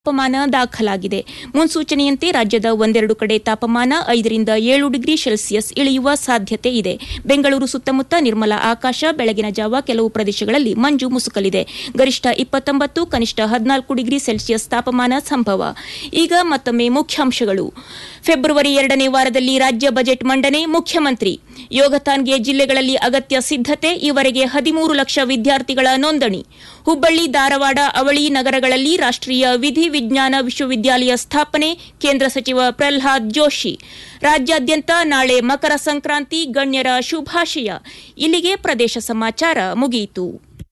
ತಾಪಮಾನ ದಾಖಲಾಗಿದೆ ಮುನ್ಸೂಚನೆಯಂತೆ ರಾಜ್ಯದ ಒಂದೆರಡು ಕಡೆ ತಾಪಮಾನ ಐದರಿಂದ ಏಳು ಡಿಗ್ರಿ ಸೆಲ್ಸಿಯಸ್ ಇಳಿಯುವ ಸಾಧ್ಯತೆ ಇದೆ ಬೆಂಗಳೂರು ಸುತ್ತಮುತ್ತ ನಿರ್ಮಲ ಆಕಾಶ ಬೆಳಗಿನ ಜಾವ ಕೆಲವು ಪ್ರದೇಶಗಳಲ್ಲಿ ಮಂಜು ಮುಸುಕಲಿದೆ ಗರಿಷ್ಠ ಇಪ್ಪತ್ತೊಂಬತ್ತು ಕನಿಷ್ಠ ಹದಿನಾಲ್ಕು ಡಿಗ್ರಿ ಸೆಲ್ಸಿಯಸ್ ತಾಪಮಾನ ಸಂಭವ ಈಗ ಮತ್ತೊಮ್ಮೆ ಮುಖ್ಯಾಂಶಗಳು ಫೆಬ್ರವರಿ ಎರಡನೇ ವಾರದಲ್ಲಿ ರಾಜ್ಯ ಬಜೆಟ್ ಮಂಡನೆ ಮುಖ್ಯಮಂತ್ರಿ ಯೋಗತಾನ್ಗೆ ಜಿಲ್ಲೆಗಳಲ್ಲಿ ಅಗತ್ಯ ಸಿದ್ಧತೆ ಈವರೆಗೆ ಹದಿಮೂರು ಲಕ್ಷ ವಿದ್ಯಾರ್ಥಿಗಳ ನೋಂದಣಿ ಹುಬ್ಬಳ್ಳಿ ಧಾರವಾಡ ಅವಳಿ ನಗರಗಳಲ್ಲಿ ರಾಷ್ಟ್ರೀಯ ವಿಧಿ ವಿಜ್ಞಾನ ವಿಶ್ವವಿದ್ಯಾಲಯ ಸ್ಥಾಪನೆ ಕೇಂದ್ರ ಸಚಿವ ಪ್ರಹ್ಲಾದ್ ಜೋಶಿ ರಾಜ್ಯಾದ್ಯಂತ ನಾಳೆ ಮಕರ ಸಂಕ್ರಾಂತಿ ಗಣ್ಯರ ಶುಭಾಶಯ ಇಲ್ಲಿಗೆ ಪ್ರದೇಶ ಸಮಾಚಾರ ಮುಗಿಯಿತು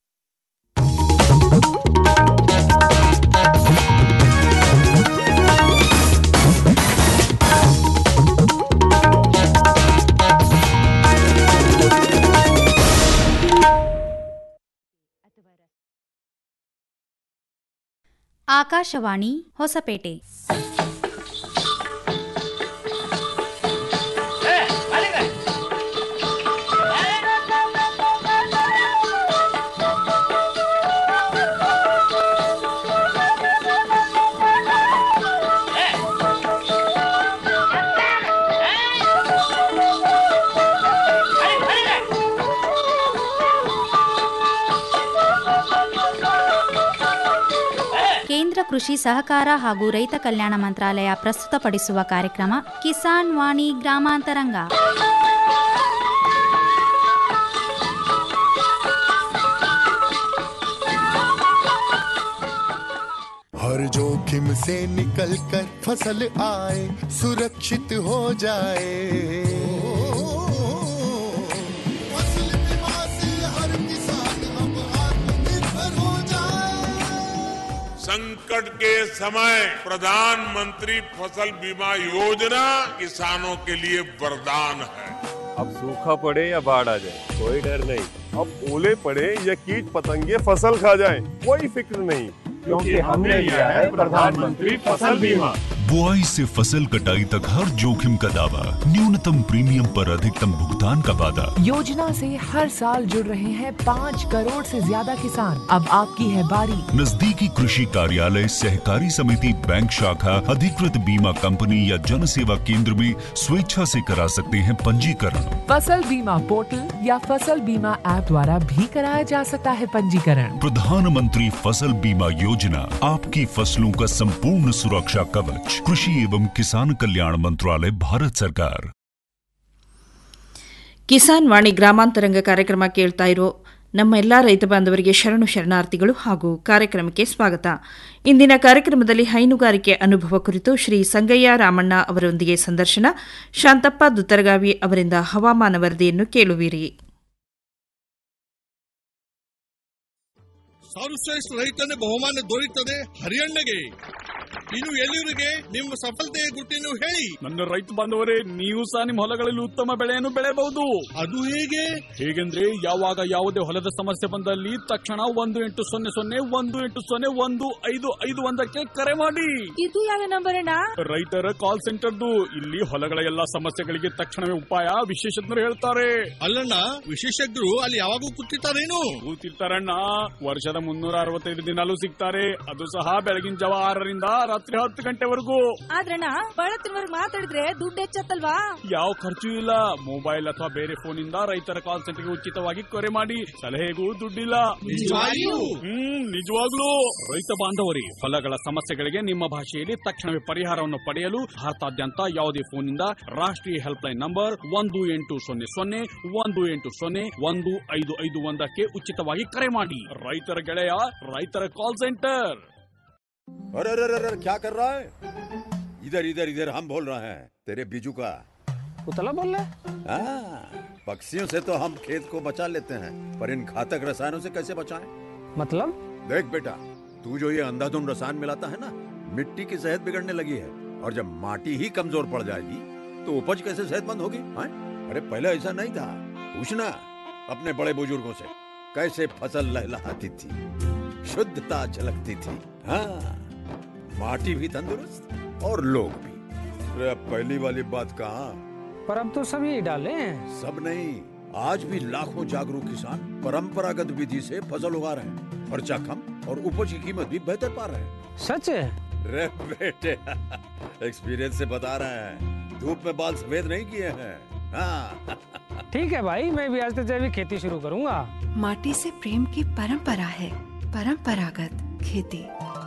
ಆಕಾಶವಾಣಿ ಹೊಸಪೇಟೆ ಕೇಂದ್ರ ಕೃಷಿ ಸಹಕಾರ ಹಾಗೂ ರೈತ ಕಲ್ಯಾಣ ಮಂತ್ರಾಲಯ ಪ್ರಸ್ತುತಪಡಿಸುವ ಕಾರ್ಯಕ್ರಮ ಕಿಸಾನ್ ವಾಣಿ ಗ್ರಾಮಾಂತರಂಗ हर जोखिम से निकल कर फसल आए सुरक्षित हो जाए फसल बीमा से हर किसान अब आत्मनिर्भर हो जाए संकट के समय प्रधानमंत्री फसल बीमा योजना किसानों के लिए वरदान है अब सूखा पड़े या बाढ़ आ जाए कोई डर नहीं अब ओले पड़े या कीट पतंगे फसल खा जाए कोई फिक्र नहीं क्योंकि हमने लिया है प्रधानमंत्री फसल बीमा बुआई से फसल कटाई तक हर जोखिम का दावा न्यूनतम प्रीमियम पर अधिकतम भुगतान का वादा योजना से हर साल जुड़ रहे हैं पाँच करोड़ से ज्यादा किसान अब आपकी है बारी नजदीकी कृषि कार्यालय सहकारी समिति बैंक शाखा अधिकृत बीमा कंपनी या जन सेवा केंद्र में स्वेच्छा से करा सकते हैं पंजीकरण फसल बीमा पोर्टल या फसल बीमा ऐप द्वारा भी कराया जा सकता है पंजीकरण प्रधानमंत्री फसल बीमा योजना आपकी फसलों का संपूर्ण सुरक्षा कवच कृषि एवं किसान कल्याण मंत्रालय भारत सरकार ಕಿಸಾನ್ ವಾಣಿ ಗ್ರಾಮಾಂತರಂಗ ಕಾರ್ಯಕ್ರಮ ಕೇಳ್ತಾ ಇರೋ ನಮ್ಮ ಎಲ್ಲ ರೈತ ಬಾಂಧವರಿಗೆ ಶರಣು ಶರಣಾರ್ಥಿಗಳು ಹಾಗೂ ಕಾರ್ಯಕ್ರಮಕ್ಕೆ ಸ್ವಾಗತ ಇಂದಿನ ಕಾರ್ಯಕ್ರಮದಲ್ಲಿ ಹೈನುಗಾರಿಕೆ ಅನುಭವ ಕುರಿತು ಶ್ರೀ ಸಂಗಯ್ಯ ರಾಮಣ್ಣ ಅವರೊಂದಿಗೆ ಸಂದರ್ಶನ ಶಾಂತಪ್ಪ ದುತ್ತರಗಾವಿ ಅವರಿಂದ ಹವಾಮಾನ ವರದಿಯನ್ನು ಕೇಳುವಿರಿ ಸರ್ವಶ್ರೇಷ್ಠ ರೈತನ ಬಹುಮಾನ ದೊರೆಯುತ್ತದೆ ಹರಿಯಣ್ಣಗೆ ಇನ್ನು ಎಲ್ಲಿವರಿಗೆ ನಿಮ್ಮ ಸಫಲತೆಯ ಗುಟ್ಟಿನ ಹೇಳಿ ನನ್ನ ರೈತ ಬಾಂಧವರೇ ನೀವು ಸಹ ನಿಮ್ಮ ಹೊಲಗಳಲ್ಲಿ ಉತ್ತಮ ಬೆಳೆಯನ್ನು ಬೆಳೆಯಬಹುದು ಅದು ಹೇಗೆ ಹೇಗೆಂದ್ರೆ ಯಾವಾಗ ಯಾವುದೇ ಹೊಲದ ಸಮಸ್ಯೆ ಬಂದಲ್ಲಿ ತಕ್ಷಣ ಒಂದು ಎಂಟು ಸೊನ್ನೆ ಸೊನ್ನೆ ಒಂದು ಎಂಟು ಸೊನ್ನೆ ಒಂದು ಐದು ಐದು ಒಂದಕ್ಕೆ ಕರೆ ಮಾಡಿ ಇದು ಯಾವ ನಂಬರ್ ಅಣ್ಣ ರೈತರ ಕಾಲ್ ಸೆಂಟರ್ದು ಇಲ್ಲಿ ಹೊಲಗಳ ಎಲ್ಲಾ ಸಮಸ್ಯೆಗಳಿಗೆ ತಕ್ಷಣವೇ ಉಪಾಯ ವಿಶೇಷಜ್ಞರು ಹೇಳ್ತಾರೆ ಅಲ್ಲಣ್ಣ ವಿಶೇಷಜ್ಞರು ಅಲ್ಲಿ ಯಾವಾಗೂ ಕೂತಿರ್ತಾರೇನು ಕೂತಿರ್ತಾರಣ್ಣ ವರ್ಷದ ಮುನ್ನೂರ ಅರವತ್ತೈದು ದಿನಾಲೂ ಸಿಗ್ತಾರೆ ಅದು ಸಹ ಬೆಳಗಿನ ಜಾವ ಆರರಿಂದ ರಾತ್ರಿ ಹತ್ತು ಗಂಟೆವರೆಗೂ ಆದ್ರಣ್ಣ ಬಳತ್ತಿನವರ್ಗ್ ಮಾತಾಡಿದ್ರೆ ದುಡ್ಡು ಹೆಚ್ಚತ್ತಲ್ವಾ ಯಾವ ಖರ್ಚು ಇಲ್ಲ ಮೊಬೈಲ್ ಅಥವಾ ಬೇರೆ ಫೋನ್ ಇಂದ ರೈತರ ಕಾಲ್ ಸೆಂಟರ್ಗೆ ಉಚಿತವಾಗಿ ಕರೆ ಮಾಡಿ ಸಲಹೆಗೂ ದುಡ್ಡಿಲ್ಲ ನಿಜವಾಗಿಯೂ? ಹ್ಮ್ ನಿಜವಾಗ್ಲೂ ರೈತ ಬಾಂಧವರಿ ಹೊಲಗಳ ಸಮಸ್ಯೆಗಳಿಗೆ ನಿಮ್ಮ ಭಾಷೆಯಲ್ಲಿ ತಕ್ಷಣವೇ ಪರಿಹಾರವನ್ನು ಪಡೆಯಲು ಭಾರತಾದ್ಯಂತ ಯಾವುದೇ ಫೋನ್ ಇಂದ ರಾಷ್ಟ್ರೀಯ ಹೆಲ್ಪ್ ಲೈನ್ ನಂಬರ್ ಒಂದು ಎಂಟು ಸೊನ್ನೆ ಸೊನ್ನೆ ಒಂದು ಎಂಟು ಸೊನ್ನೆ ಒಂದು ಐದು ಐದು ಒಂದಕ್ಕೆ ಉಚಿತವಾಗಿ ಕರೆ ಮಾಡಿ ರೈತರ ಗೆಳೆಯ ರೈತರ ಕಾಲ್ ಸೆಂಟರ್ अरे अरे अरे क्या कर रहा है इधर इधर इधर हम बोल रहे हैं तेरे बीजू का उतला बोल रहा हाँ, पक्षियों से तो हम खेत को बचा लेते हैं पर इन घातक रसायनों से कैसे बचाएं? मतलब देख बेटा तू जो ये अंधाधुंध रसायन मिलाता है ना मिट्टी की सेहत बिगड़ने लगी है और जब माटी ही कमजोर पड़ जाएगी तो उपज कैसे सेहतमंद होगी हाँ? अरे पहले ऐसा नहीं था पूछना अपने बड़े बुजुर्गों से कैसे फसल लहलहाती थी शुद्धता झलकती थी हाँ माटी भी तंदुरुस्त और लोग भी अरे अब पहली वाली बात कहाँ पर अब तो सभी डाले हैं सब नहीं आज भी लाखों जागरूक किसान परंपरागत विधि से फसल उगा रहे हैं खर्चा कम और उपज की कीमत भी बेहतर पा रहे हैं सच है रे बेटे एक्सपीरियंस से बता रहे हैं धूप में बाल सफेद नहीं किए हैं हाँ ठीक है भाई मैं भी आज से जैविक खेती शुरू करूंगा माटी से प्रेम की परंपरा है परंपरागत खेती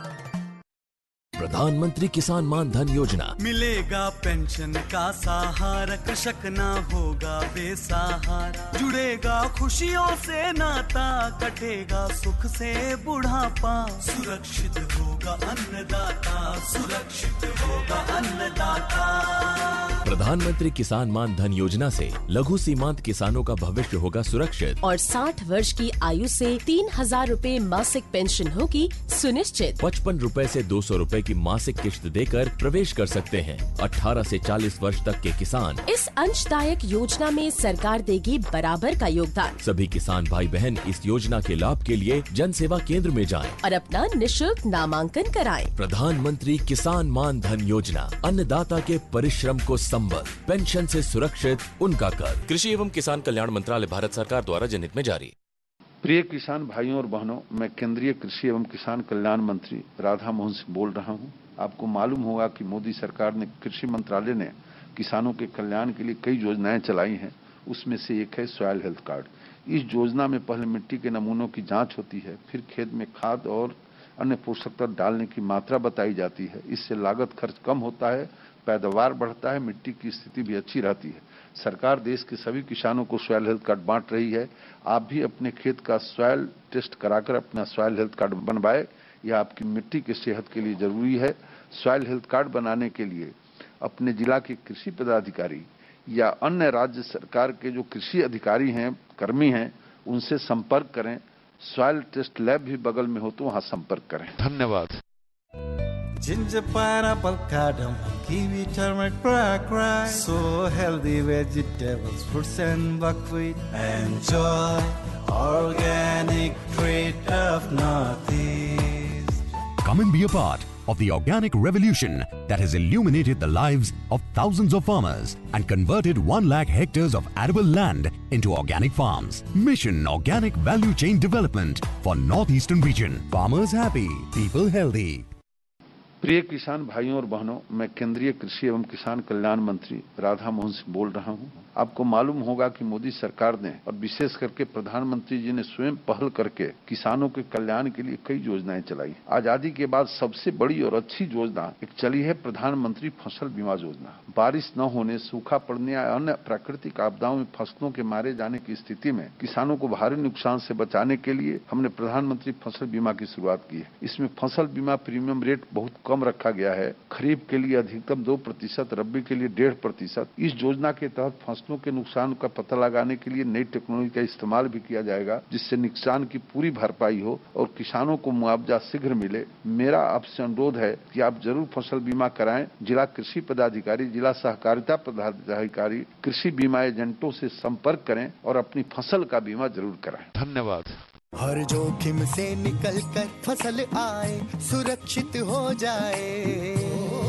प्रधानमंत्री किसान मान धन योजना मिलेगा पेंशन का सहारा कृषक ना होगा बेसहारा जुड़ेगा खुशियों से नाता कटेगा सुख से बुढ़ापा सुरक्षित होगा अन्नदाता सुरक्षित होगा अन्नदाता प्रधानमंत्री किसान मान धन योजना से लघु सीमांत किसानों का भविष्य होगा सुरक्षित और 60 वर्ष की आयु से तीन हजार रूपए मासिक पेंशन होगी सुनिश्चित पचपन रूपए ऐसी दो सौ रूपए की मासिक किश्त देकर प्रवेश कर सकते हैं 18 से 40 वर्ष तक के किसान इस अंशदायक योजना में सरकार देगी बराबर का योगदान सभी किसान भाई बहन इस योजना के लाभ के लिए जन सेवा केंद्र में जाएं। और अपना निशुल्क नामांकन कराएं। प्रधानमंत्री किसान मान धन योजना अन्नदाता के परिश्रम को संबल पेंशन से सुरक्षित उनका कर कृषि एवं किसान कल्याण मंत्रालय भारत सरकार द्वारा जनहित में जारी प्रिय किसान भाइयों और बहनों मैं केंद्रीय कृषि एवं किसान कल्याण मंत्री राधा मोहन सिंह बोल रहा हूं आपको मालूम होगा कि मोदी सरकार ने कृषि मंत्रालय ने किसानों के कल्याण के लिए कई योजनाएं चलाई हैं उसमें से एक है सॉयल हेल्थ कार्ड इस योजना में पहले मिट्टी के नमूनों की जांच होती है फिर खेत में खाद और अन्य पोषक तत्व डालने की मात्रा बताई जाती है इससे लागत खर्च कम होता है पैदावार बढ़ता है मिट्टी की स्थिति भी अच्छी रहती है सरकार देश के सभी किसानों को सॉयल हेल्थ कार्ड बांट रही है आप भी अपने खेत का सॉयल टेस्ट कराकर अपना सॉयल हेल्थ कार्ड बनवाए यह आपकी मिट्टी की सेहत के लिए जरूरी है सॉयल हेल्थ कार्ड बनाने के लिए अपने जिला के कृषि पदाधिकारी या अन्य राज्य सरकार के जो कृषि अधिकारी हैं कर्मी हैं उनसे संपर्क करें सॉयल टेस्ट लैब भी बगल में हो तो वहां संपर्क करें धन्यवाद Ginger, pineapple, cardamom, kiwi, turmeric, black rice. So healthy vegetables, fruits and buckwheat. Enjoy organic treat of Northeast. Come and be a part of the organic revolution that has illuminated the lives of thousands of farmers and converted 1 lakh hectares of arable land into organic farms. Mission Organic Value Chain Development for Northeastern Region. Farmers happy, people healthy. प्रिय किसान भाइयों और बहनों मैं केंद्रीय कृषि एवं किसान कल्याण मंत्री राधा मोहन सिंह बोल रहा हूं आपको मालूम होगा कि मोदी सरकार ने और विशेष करके प्रधानमंत्री जी ने स्वयं पहल करके किसानों के कल्याण के लिए कई योजनाएं चलाई आजादी के बाद सबसे बड़ी और अच्छी योजना एक चली है प्रधानमंत्री फसल बीमा योजना बारिश न होने सूखा पड़ने या अन्य प्राकृतिक आपदाओं में फसलों के मारे जाने की स्थिति में किसानों को भारी नुकसान से बचाने के लिए हमने प्रधानमंत्री फसल बीमा की शुरुआत की है इसमें फसल बीमा प्रीमियम रेट बहुत कम रखा गया है खरीफ के लिए अधिकतम दो प्रतिशत रबी के लिए डेढ़ प्रतिशत इस योजना के तहत फसलों के नुकसान का पता लगाने के लिए नई टेक्नोलॉजी का इस्तेमाल भी किया जाएगा जिससे नुकसान की पूरी भरपाई हो और किसानों को मुआवजा शीघ्र मिले मेरा आपसे अनुरोध है कि आप जरूर फसल बीमा कराएं जिला कृषि पदाधिकारी जिला सहकारिता पदाधिकारी कृषि बीमा एजेंटों से संपर्क करें और अपनी फसल का बीमा जरूर कराएं धन्यवाद हर जोखिम से निकल कर फसल आए सुरक्षित हो जाए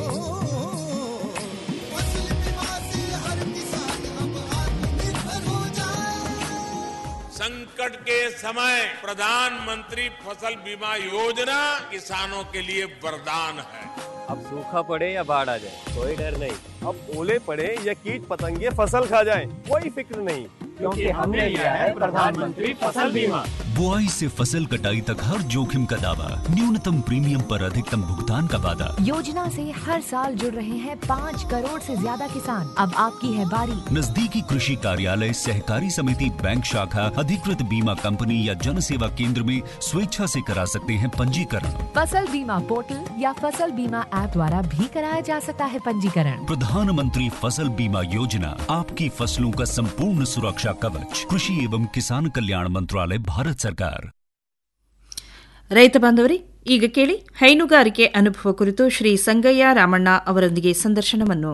फसल बीमा से हर किसान अब आत्मनिर्भर हो जाए संकट के समय प्रधानमंत्री फसल बीमा योजना किसानों के लिए वरदान है अब सूखा पड़े या बाढ़ आ जाए कोई डर नहीं अब ओले पड़े या कीट पतंगे फसल खा जाए कोई फिक्र नहीं क्योंकि हमने लिया है प्रधानमंत्री फसल बीमा बुआई से फसल कटाई तक हर जोखिम का दावा न्यूनतम प्रीमियम पर अधिकतम भुगतान का वादा योजना से हर साल जुड़ रहे हैं पाँच करोड़ से ज्यादा किसान अब आपकी है बारी नजदीकी कृषि कार्यालय सहकारी समिति बैंक शाखा अधिकृत बीमा कंपनी या जन सेवा केंद्र में स्वेच्छा से करा सकते हैं पंजीकरण फसल बीमा पोर्टल या फसल बीमा ऐप द्वारा भी कराया जा सकता है पंजीकरण प्रधानमंत्री फसल बीमा योजना आपकी फसलों का संपूर्ण सुरक्षा कवच कृषि एवं किसान कल्याण मंत्रालय भारत सरकार ರೈತ ಬಾಂಧವರೇ ಈಗ ಕೇಳಿ ಹೈನುಗಾರಿಕೆ ಅನುಭವ ಕುರಿತು ಶ್ರೀ ಸಂಗಯ್ಯ ರಾಮಣ್ಣ ಅವರೊಂದಿಗೆ ಸಂದರ್ಶನವನ್ನು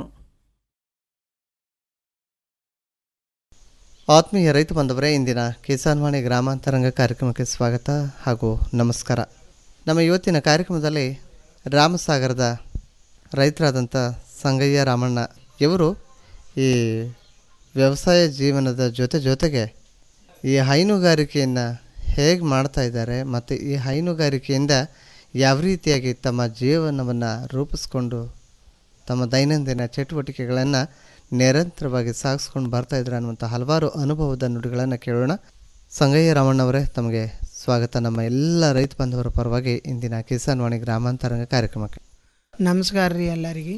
ಆತ್ಮೀಯ ರೈತ ಬಾಂಧವರೇ ಇಂದಿನ ಕಿಸಾನ್ವಾಣಿ ಗ್ರಾಮಾಂತರಂಗ ಕಾರ್ಯಕ್ರಮಕ್ಕೆ ಸ್ವಾಗತ ಹಾಗೂ ನಮಸ್ಕಾರ ನಮ್ಮ ಇವತ್ತಿನ ಕಾರ್ಯಕ್ರಮದಲ್ಲಿ ರಾಮಸಾಗರದ ರೈತರಾದಂಥ ಸಂಗಯ್ಯ ರಾಮಣ್ಣ ಇವರು ಈ ವ್ಯವಸಾಯ ಜೀವನದ ಜೊತೆ ಜೊತೆಗೆ ಈ ಹೈನುಗಾರಿಕೆಯನ್ನು ಹೇಗೆ ಮಾಡ್ತಾ ಇದ್ದಾರೆ ಮತ್ತು ಈ ಹೈನುಗಾರಿಕೆಯಿಂದ ಯಾವ ರೀತಿಯಾಗಿ ತಮ್ಮ ಜೀವನವನ್ನು ರೂಪಿಸ್ಕೊಂಡು ತಮ್ಮ ದೈನಂದಿನ ಚಟುವಟಿಕೆಗಳನ್ನು ನಿರಂತರವಾಗಿ ಸಾಗಿಸ್ಕೊಂಡು ಬರ್ತಾ ಇದ್ದಾರೆ ಅನ್ನುವಂಥ ಹಲವಾರು ಅನುಭವದ ನುಡಿಗಳನ್ನು ಕೇಳೋಣ ಸಂಗಯ್ಯ ರಾಮಣ್ಣವರೇ ತಮಗೆ ಸ್ವಾಗತ ನಮ್ಮ ಎಲ್ಲ ರೈತ ಬಾಂಧವರ ಪರವಾಗಿ ಇಂದಿನ ಕಿಸಾನ್ ವಾಣಿ ಗ್ರಾಮಾಂತರಂಗ ಕಾರ್ಯಕ್ರಮಕ್ಕೆ ನಮಸ್ಕಾರ ರೀ ಎಲ್ಲರಿಗೆ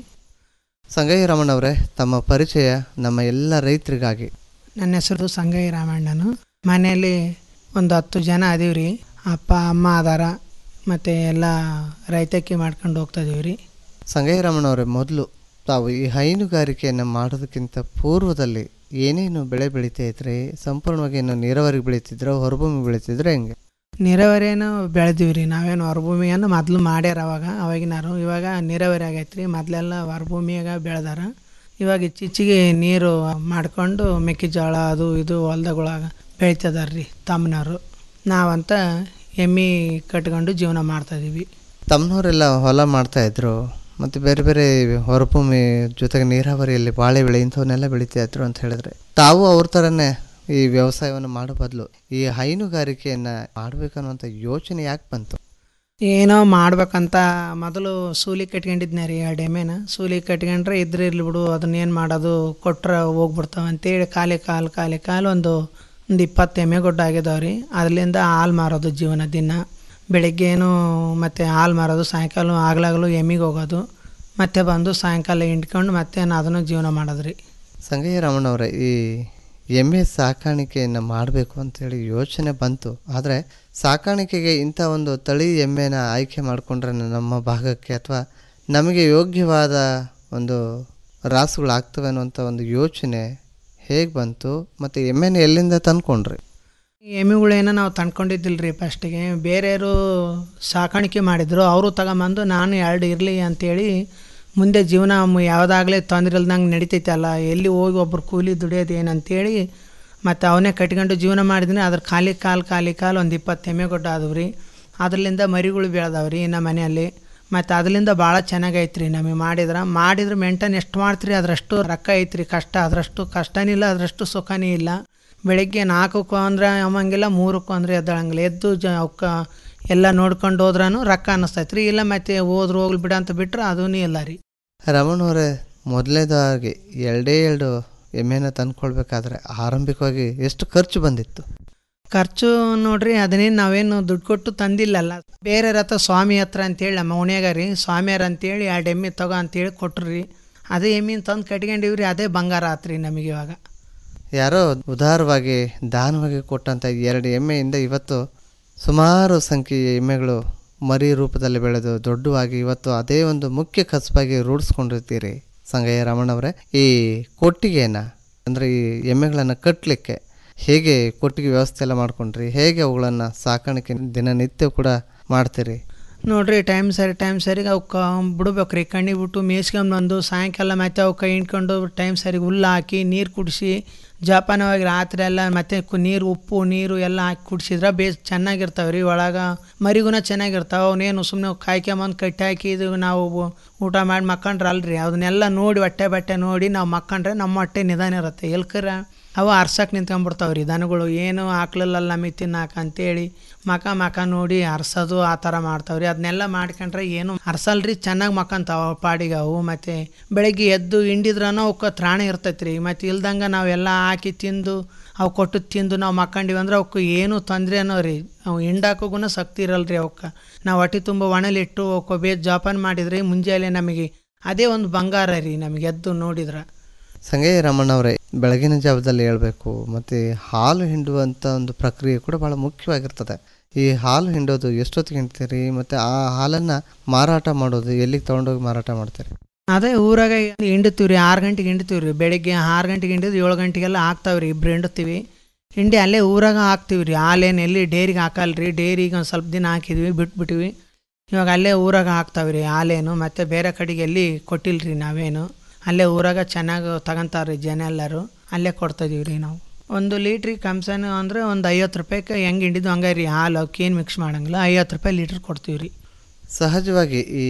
ಸಂಗಯ್ಯ ರಾಮಣ್ಣವರೇ ತಮ್ಮ ಪರಿಚಯ ನಮ್ಮ ಎಲ್ಲ ರೈತರಿಗಾಗಿ ನನ್ನ ಹೆಸರು ಸಂಗಯ್ಯ ರಾಮಣ್ಣನು ಮನೆಯಲ್ಲಿ ಒಂದು ಹತ್ತು ಜನ ಅದೀವಿ ರೀ ಅಪ್ಪ ಅಮ್ಮ ಅದಾರ ಮತ್ತು ಎಲ್ಲ ರೈತಕ್ಕಿ ಮಾಡ್ಕೊಂಡು ಹೋಗ್ತಾ ಇದೀವಿ ರೀ ಸಂಗಯ್ಯ ರಾಮಣ್ಣವರೇ ಮೊದಲು ತಾವು ಈ ಹೈನುಗಾರಿಕೆಯನ್ನು ಮಾಡೋದಕ್ಕಿಂತ ಪೂರ್ವದಲ್ಲಿ ಏನೇನು ಬೆಳೆ ಬೆಳೀತಾ ಇದ್ರಿ ಸಂಪೂರ್ಣವಾಗಿ ಏನು ನೀರಾವರಿಗೆ ಬೆಳೀತಿದ್ರೋ ಹೊರಭೂಮಿ ಬೆಳೀತಿದ್ರೆ ಹೆಂಗೆ ನೀರಾವರಿಯನ್ನು ಬೆಳೆದೀವಿ ರೀ ನಾವೇನು ಹೊರಭೂಮಿಯನ್ನು ಮೊದಲು ಮಾಡ್ಯಾರ ಅವಾಗ ಅವಾಗಿನಾರು ಇವಾಗ ನೀರಾವರಿ ಆಗೈತೆ ರೀ ಮೊದಲೆಲ್ಲ ಹೊರಭೂಮಿಯಾಗ ಬೆಳೆದಾರ ಇವಾಗ ಇತ್ತೀಚೆಗೆ ನೀರು ಮಾಡ್ಕೊಂಡು ಮೆಕ್ಕೆಜೋಳ ಅದು ಇದು ಹೊಲ್ದಗೊಳಗ ಬೆಳಿತದಾರ ರೀ ತಮ್ಮನವರು ನಾವಂತ ಎಮ್ಮೆ ಕಟ್ಕೊಂಡು ಜೀವನ ಮಾಡ್ತಾಯಿದ್ದೀವಿ ತಮ್ಮನವರೆಲ್ಲ ಹೊಲ ಮಾಡ್ತಾ ಇದ್ರು ಮತ್ತು ಬೇರೆ ಬೇರೆ ಹೊರಭೂಮಿ ಜೊತೆಗೆ ನೀರಾವರಿಯಲ್ಲಿ ಬಾಳೆ ಬೆಳೆ ಇಂಥವನ್ನೆಲ್ಲ ಬೆಳೀತಾ ಇದ್ರು ಅಂತ ಹೇಳಿದ್ರೆ ತಾವು ಅವ್ರ ಥರನೇ ಈ ವ್ಯವಸಾಯವನ್ನು ಮಾಡೋ ಬದಲು ಈ ಹೈನುಗಾರಿಕೆಯನ್ನು ಮಾಡಬೇಕನ್ನುವಂಥ ಯೋಚನೆ ಯಾಕೆ ಬಂತು ಏನೋ ಮಾಡ್ಬೇಕಂತ ಮೊದಲು ಸೂಲಿ ಕಟ್ಕೊಂಡಿದ್ನ ರೀ ಎರಡು ಎಮ್ಮೆನ ಸೂಲಿ ಕಟ್ಕೊಂಡ್ರೆ ಇದ್ರೆ ಇರ್ಲಿ ಬಿಡು ಅದನ್ನೇನು ಮಾಡೋದು ಕೊಟ್ರೆ ಹೋಗ್ಬಿಡ್ತಾವ ಅಂತೇಳಿ ಖಾಲಿ ಕಾಲು ಖಾಲಿ ಕಾಲು ಒಂದು ಒಂದು ಇಪ್ಪತ್ತು ಎಮ್ಮೆ ಗೊಡ್ಡ ಆಗಿದಾವೆ ರೀ ಅದರಿಂದ ಹಾಲು ಮಾರೋದು ಜೀವನ ದಿನ ಬೆಳಿಗ್ಗೇನು ಮತ್ತು ಹಾಲು ಮಾರೋದು ಸಾಯಂಕಾಲ ಆಗ್ಲಾಗಲು ಎಮ್ಮಿಗೆ ಹೋಗೋದು ಮತ್ತೆ ಬಂದು ಸಾಯಂಕಾಲ ಹಿಂಡ್ಕೊಂಡು ಮತ್ತೆ ಅದನ್ನು ಜೀವನ ಮಾಡೋದು ರೀ ಸಂಗಯ್ಯ ರಾಮಣ್ಣವರೇ ಈ ಎಮ್ಮೆ ಸಾಕಾಣಿಕೆಯನ್ನು ಮಾಡಬೇಕು ಅಂತೇಳಿ ಯೋಚನೆ ಬಂತು ಆದರೆ ಸಾಕಾಣಿಕೆಗೆ ಇಂಥ ಒಂದು ತಳಿ ಎಮ್ಮೆನ ಆಯ್ಕೆ ಮಾಡಿಕೊಂಡ್ರೆ ನಮ್ಮ ಭಾಗಕ್ಕೆ ಅಥವಾ ನಮಗೆ ಯೋಗ್ಯವಾದ ಒಂದು ರಾಸುಗಳಾಗ್ತವೆ ಅನ್ನುವಂಥ ಒಂದು ಯೋಚನೆ ಹೇಗೆ ಬಂತು ಮತ್ತು ಎಮ್ಮೆನ ಎಲ್ಲಿಂದ ತಂದ್ಕೊಂಡ್ರಿ ಎಮ್ಮೆಗಳೇನೋ ನಾವು ತಂದ್ಕೊಂಡಿದ್ದಿಲ್ಲ ರೀ ಫಸ್ಟಿಗೆ ಬೇರೆಯವರು ಸಾಕಾಣಿಕೆ ಮಾಡಿದ್ರು ಅವರು ತಗೊಂಬಂದು ನಾನು ಎರಡು ಇರಲಿ ಅಂತೇಳಿ ಮುಂದೆ ಜೀವನ ಮ- ಯಾವುದಾಗಲೇ ತೊಂದರೆ ಇಲ್ದಂಗೆ ನಡಿತೈತಲ್ಲ ಎಲ್ಲಿ ಹೋಗಿ ಒಬ್ರು ಕೂಲಿ ದುಡಿಯೋದು ಏನಂತೇಳಿ ಮತ್ತು ಅವನೇ ಕಟ್ಕೊಂಡು ಜೀವನ ಮಾಡಿದ್ರೆ ಅದ್ರ ಖಾಲಿ ಕಾಲು ಖಾಲಿ ಕಾಲು ಒಂದು ಇಪ್ಪತ್ತು ಎಮ್ಮೆ ಗೊಡ್ಡ ಆದವು ರೀ ಅದರಿಂದ ಮರಿಗಳು ಬೆಳೆದವು ರೀ ನಮ್ಮ ಮನೆಯಲ್ಲಿ ಮತ್ತು ಅದರಿಂದ ಭಾಳ ಚೆನ್ನಾಗೈತೆ ರೀ ನಮಗೆ ಮಾಡಿದ್ರೆ ಮಾಡಿದ್ರೆ ಮೇಂಟೈನ್ ಎಷ್ಟು ಮಾಡ್ತೀರಿ ಅದರಷ್ಟು ರೊಕ್ಕ ಐತ್ರಿ ಕಷ್ಟ ಅದರಷ್ಟು ಕಷ್ಟನೇ ಇಲ್ಲ ಅದರಷ್ಟು ಸುಖನೇ ಇಲ್ಲ ಬೆಳಗ್ಗೆ ನಾಲ್ಕಕ್ಕೂ ಅಂದರೆ ಅಮ್ಮಂಗಿಲ್ಲ ಮೂರಕ್ಕೂ ಅಂದರೆ ಎದ್ದಳಂಗಿಲ್ಲ ಎದ್ದು ಜ ಅವಕ್ಕೆ ಎಲ್ಲ ನೋಡ್ಕೊಂಡು ಹೋದ್ರೂ ರೊಕ್ಕ ಅನ್ನಿಸ್ತೈತೆ ರೀ ಇಲ್ಲ ಮತ್ತೆ ಹೋದ್ರು ಹೋಗ್ಲಿ ಬಿಡ ಅಂತ ಬಿಟ್ರೆ ಅದೂ ಇಲ್ಲ ರೀ ರಮಣವರೇ ಮೊದಲನೇದಾಗಿ ಎರಡೇ ಎರಡು ಎಮ್ಮೆನ ತಂದ್ಕೊಳ್ಬೇಕಾದ್ರೆ ಆರಂಭಿಕವಾಗಿ ಎಷ್ಟು ಖರ್ಚು ಬಂದಿತ್ತು ಖರ್ಚು ನೋಡ್ರಿ ಅದನ್ನೇನು ನಾವೇನು ದುಡ್ಡು ಕೊಟ್ಟು ತಂದಿಲ್ಲಲ್ಲ ಬೇರೆ ಹತ್ರ ಸ್ವಾಮಿ ಹತ್ರ ಅಂತೇಳಿ ನಮ್ಮ ಓಣ್ಯಾಗ ರೀ ಸ್ವಾಮಿಯರ್ ಅಂತೇಳಿ ಎರಡು ಎಮ್ಮೆ ತಗೋ ಅಂತೇಳಿ ಕೊಟ್ರು ರೀ ಅದೇ ಎಮ್ಮಿನ ತಂದು ಕಟ್ಕೊಂಡಿವ್ರಿ ಅದೇ ಬಂಗಾರ ಆತ್ರಿ ನಮಗೆ ಇವಾಗ ಯಾರೋ ಉದಾರವಾಗಿ ದಾನವಾಗಿ ಕೊಟ್ಟಂಥ ಎರಡು ಎಮ್ಮೆಯಿಂದ ಇವತ್ತು ಸುಮಾರು ಸಂಖ್ಯೆಯ ಎಮ್ಮೆಗಳು ಮರಿ ರೂಪದಲ್ಲಿ ಬೆಳೆದು ದೊಡ್ಡವಾಗಿ ಇವತ್ತು ಅದೇ ಒಂದು ಮುಖ್ಯ ಕಸಬಾಗಿ ರೂಢಿಸ್ಕೊಂಡಿರ್ತೀರಿ ಸಂಗಯ್ಯ ರಮಣವರೇ ಈ ಕೊಟ್ಟಿಗೆಯನ್ನು ಅಂದರೆ ಈ ಎಮ್ಮೆಗಳನ್ನು ಕಟ್ಟಲಿಕ್ಕೆ ಹೇಗೆ ಕೊಟ್ಟಿಗೆ ವ್ಯವಸ್ಥೆ ಎಲ್ಲ ಮಾಡ್ಕೊಂಡ್ರಿ ಹೇಗೆ ಅವುಗಳನ್ನು ಸಾಕಾಣಿಕೆ ದಿನನಿತ್ಯ ಕೂಡ ಮಾಡ್ತೀರಿ ನೋಡ್ರಿ ಟೈಮ್ ಸರಿ ಟೈಮ್ ಸರಿಗೆ ಅವಕ್ಕೆ ಬಿಡ್ಬೇಕು ರೀ ಕಣ್ಣಿಗೆ ಬಿಟ್ಟು ಮೇಯ್ಸ್ಕೊಂಬಂದು ಸಾಯಂಕಾಲ ಮತ್ತೆ ಅವಕ್ಕೆ ಹಿಂಡ್ಕೊಂಡು ಟೈಮ್ ಸರಿಗೆ ಹುಲ್ಲು ಹಾಕಿ ನೀರು ಕುಡಿಸಿ ಜೋಪಾನವಾಗಿ ರಾತ್ರಿ ಎಲ್ಲ ಮತ್ತೆ ಕು- ನೀರು ಉಪ್ಪು ನೀರು ಎಲ್ಲ ಹಾಕಿ ಕುಡಿಸಿದ್ರೆ ಬೇಸ್ ಚೆನ್ನಾಗಿರ್ತಾವೆ ರೀ ಒಳಗೆ ಮರಿಗುನ ಚೆನ್ನಾಗಿರ್ತಾವೆ ಅವನೇನು ಸುಮ್ಮನೆ ಕಾಯ್ಕೊಂಬಂದು ಕಟ್ಟಿ ಹಾಕಿ ಇದು ನಾವು ಊಟ ಮಾಡಿ ಮಕ್ಕಂಡ್ರೆ ಅಲ್ರಿ ಅದನ್ನೆಲ್ಲ ನೋಡಿ ಹೊಟ್ಟೆ ಬಟ್ಟೆ ನೋಡಿ ನಾವು ಮಕ್ಕಂಡ್ರೆ ನಮ್ಮ ಹೊಟ್ಟೆ ನಿಧಾನ ಇರುತ್ತೆ ಎಲ್ಕರ ಅವು ಅರ್ಸಕ್ಕೆ ನಿಂತ್ಕೊಂಡ್ಬಿಡ್ತಾವೆ ರೀ ದನಗಳು ಏನು ಹಾಕ್ಲಿಲ್ಲ ನಮಗೆ ತಿನ್ನಾಕ ಅಂತೇಳಿ ಮಕ ಮಕ ನೋಡಿ ಅರ್ಸೋದು ಆ ಥರ ಮಾಡ್ತಾವೆ ರೀ ಅದನ್ನೆಲ್ಲ ಮಾಡ್ಕೊಂಡ್ರೆ ಏನು ಅರ್ಸಲ್ರಿ ಚೆನ್ನಾಗಿ ಮಕ್ಕಂತಾವ ಪಾಡಿಗೆ ಅವು ಮತ್ತು ಬೆಳಗ್ಗೆ ಎದ್ದು ಹಿಂಡಿದ್ರನೂ ಅವಕ್ಕೆ ತ್ರಾಣ ಇರ್ತೈತೆ ರೀ ಮತ್ತು ಇಲ್ದಂಗೆ ನಾವೆಲ್ಲ ಹಾಕಿ ತಿಂದು ಅವು ಕೊಟ್ಟು ತಿಂದು ನಾವು ಮಕ್ಕಂಡಿವಿ ಅಂದ್ರೆ ಅವಕ್ಕೆ ಏನು ತೊಂದರೆ ಅನ್ನೋ ರೀ ಅವು ಹಿಂಡಾಕೋಗುನ ಶಕ್ತಿ ಇರಲ್ಲ ರೀ ಅವಕ್ಕೆ ನಾವು ಹೊಟ್ಟೆ ತುಂಬ ಒಣಲಿಟ್ಟು ಅವಕ್ಕೆ ಬೇಸ್ ಜೋಪಾನ ಮಾಡಿದ್ರೆ ಮುಂಜಾನೆ ನಮಗೆ ಅದೇ ಒಂದು ಬಂಗಾರ ರೀ ನಮಗೆ ಎದ್ದು ನೋಡಿದ್ರೆ ಸಂಗಯ್ಯ ರಮಣ್ಣವರೇ ಬೆಳಗಿನ ಜಾವದಲ್ಲಿ ಹೇಳ್ಬೇಕು ಮತ್ತು ಹಾಲು ಹಿಂಡುವಂಥ ಒಂದು ಪ್ರಕ್ರಿಯೆ ಕೂಡ ಭಾಳ ಮುಖ್ಯವಾಗಿರ್ತದೆ ಈ ಹಾಲು ಹಿಂಡೋದು ಎಷ್ಟೊತ್ತಿಗೆ ಹಿಂಡ್ತೀರಿ ಮತ್ತು ಆ ಹಾಲನ್ನು ಮಾರಾಟ ಮಾಡೋದು ಎಲ್ಲಿಗೆ ತೊಗೊಂಡೋಗಿ ಮಾರಾಟ ಮಾಡ್ತೀರಿ ಅದೇ ಊರಾಗ ಹಿಂಡ್ತೀವಿ ರೀ ಆರು ಗಂಟೆಗೆ ಹಿಂಡ್ತೀವಿ ರೀ ಬೆಳಿಗ್ಗೆ ಆರು ಗಂಟೆಗೆ ಹಿಂಡಿದ್ದು ಏಳು ಗಂಟೆಗೆಲ್ಲ ಹಾಕ್ತಾವೆ ರೀ ಇಬ್ರು ಹಿಂಡ್ತೀವಿ ಹಿಂಡಿ ಅಲ್ಲೇ ಊರಾಗ ಹಾಕ್ತೀವಿ ರೀ ಹಾಲೇನು ಎಲ್ಲಿ ಡೈರಿಗೆ ಹಾಕಲ್ಲ ರೀ ಡೈರಿಗೆ ಒಂದು ಸ್ವಲ್ಪ ದಿನ ಹಾಕಿದ್ವಿ ಬಿಟ್ಬಿಟ್ಟಿವಿ ಇವಾಗ ಅಲ್ಲೇ ಊರಾಗ ಹಾಕ್ತಾವೆ ರೀ ಹಾಲೇನು ಮತ್ತು ಬೇರೆ ಕಡೆಗೆ ಎಲ್ಲಿ ಕೊಟ್ಟಿಲ್ಲ ರೀ ನಾವೇನು ಅಲ್ಲೇ ಊರಾಗ ಚೆನ್ನಾಗಿ ತಗೊಂತಾರೆ ರೀ ಜನ ಎಲ್ಲರೂ ಅಲ್ಲೇ ಕೊಡ್ತಾಯಿದ್ದೀವಿ ರೀ ನಾವು ಒಂದು ಲೀಟ್ರಿಗೆ ಕಮ್ಸನ್ ಅಂದರೆ ಒಂದು ಐವತ್ತು ರೂಪಾಯಿಗೆ ಹೆಂಗೆ ಹಿಂಡಿದ್ದು ಹಂಗೆ ರೀ ಹಾಲು ಅವಕ್ಕೇನು ಮಿಕ್ಸ್ ಮಾಡಂಗಿಲ್ಲ ಐವತ್ತು ರೂಪಾಯಿ ಲೀಟ್ರ್ ಕೊಡ್ತೀವಿ ರೀ ಸಹಜವಾಗಿ ಈ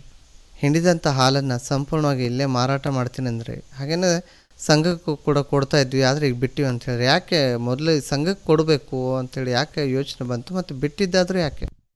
ಹಿಂಡಿದಂಥ ಹಾಲನ್ನು ಸಂಪೂರ್ಣವಾಗಿ ಇಲ್ಲೇ ಮಾರಾಟ ಮಾಡ್ತೀನಿ ಅಂದರೆ ಹಾಗೇನೆ ಸಂಘಕ್ಕೂ ಕೂಡ ಕೊಡ್ತಾ ಇದ್ವಿ ಆದರೆ ಈಗ ಬಿಟ್ಟಿವಿ ಅಂತ ಹೇಳಿ ಯಾಕೆ ಮೊದಲು ಸಂಘಕ್ಕೆ ಕೊಡಬೇಕು ಅಂತೇಳಿ ಯಾಕೆ ಯೋಚನೆ ಬಂತು ಮತ್ತು ಬಿಟ್ಟಿದ್ದಾದರೂ ಯಾಕೆ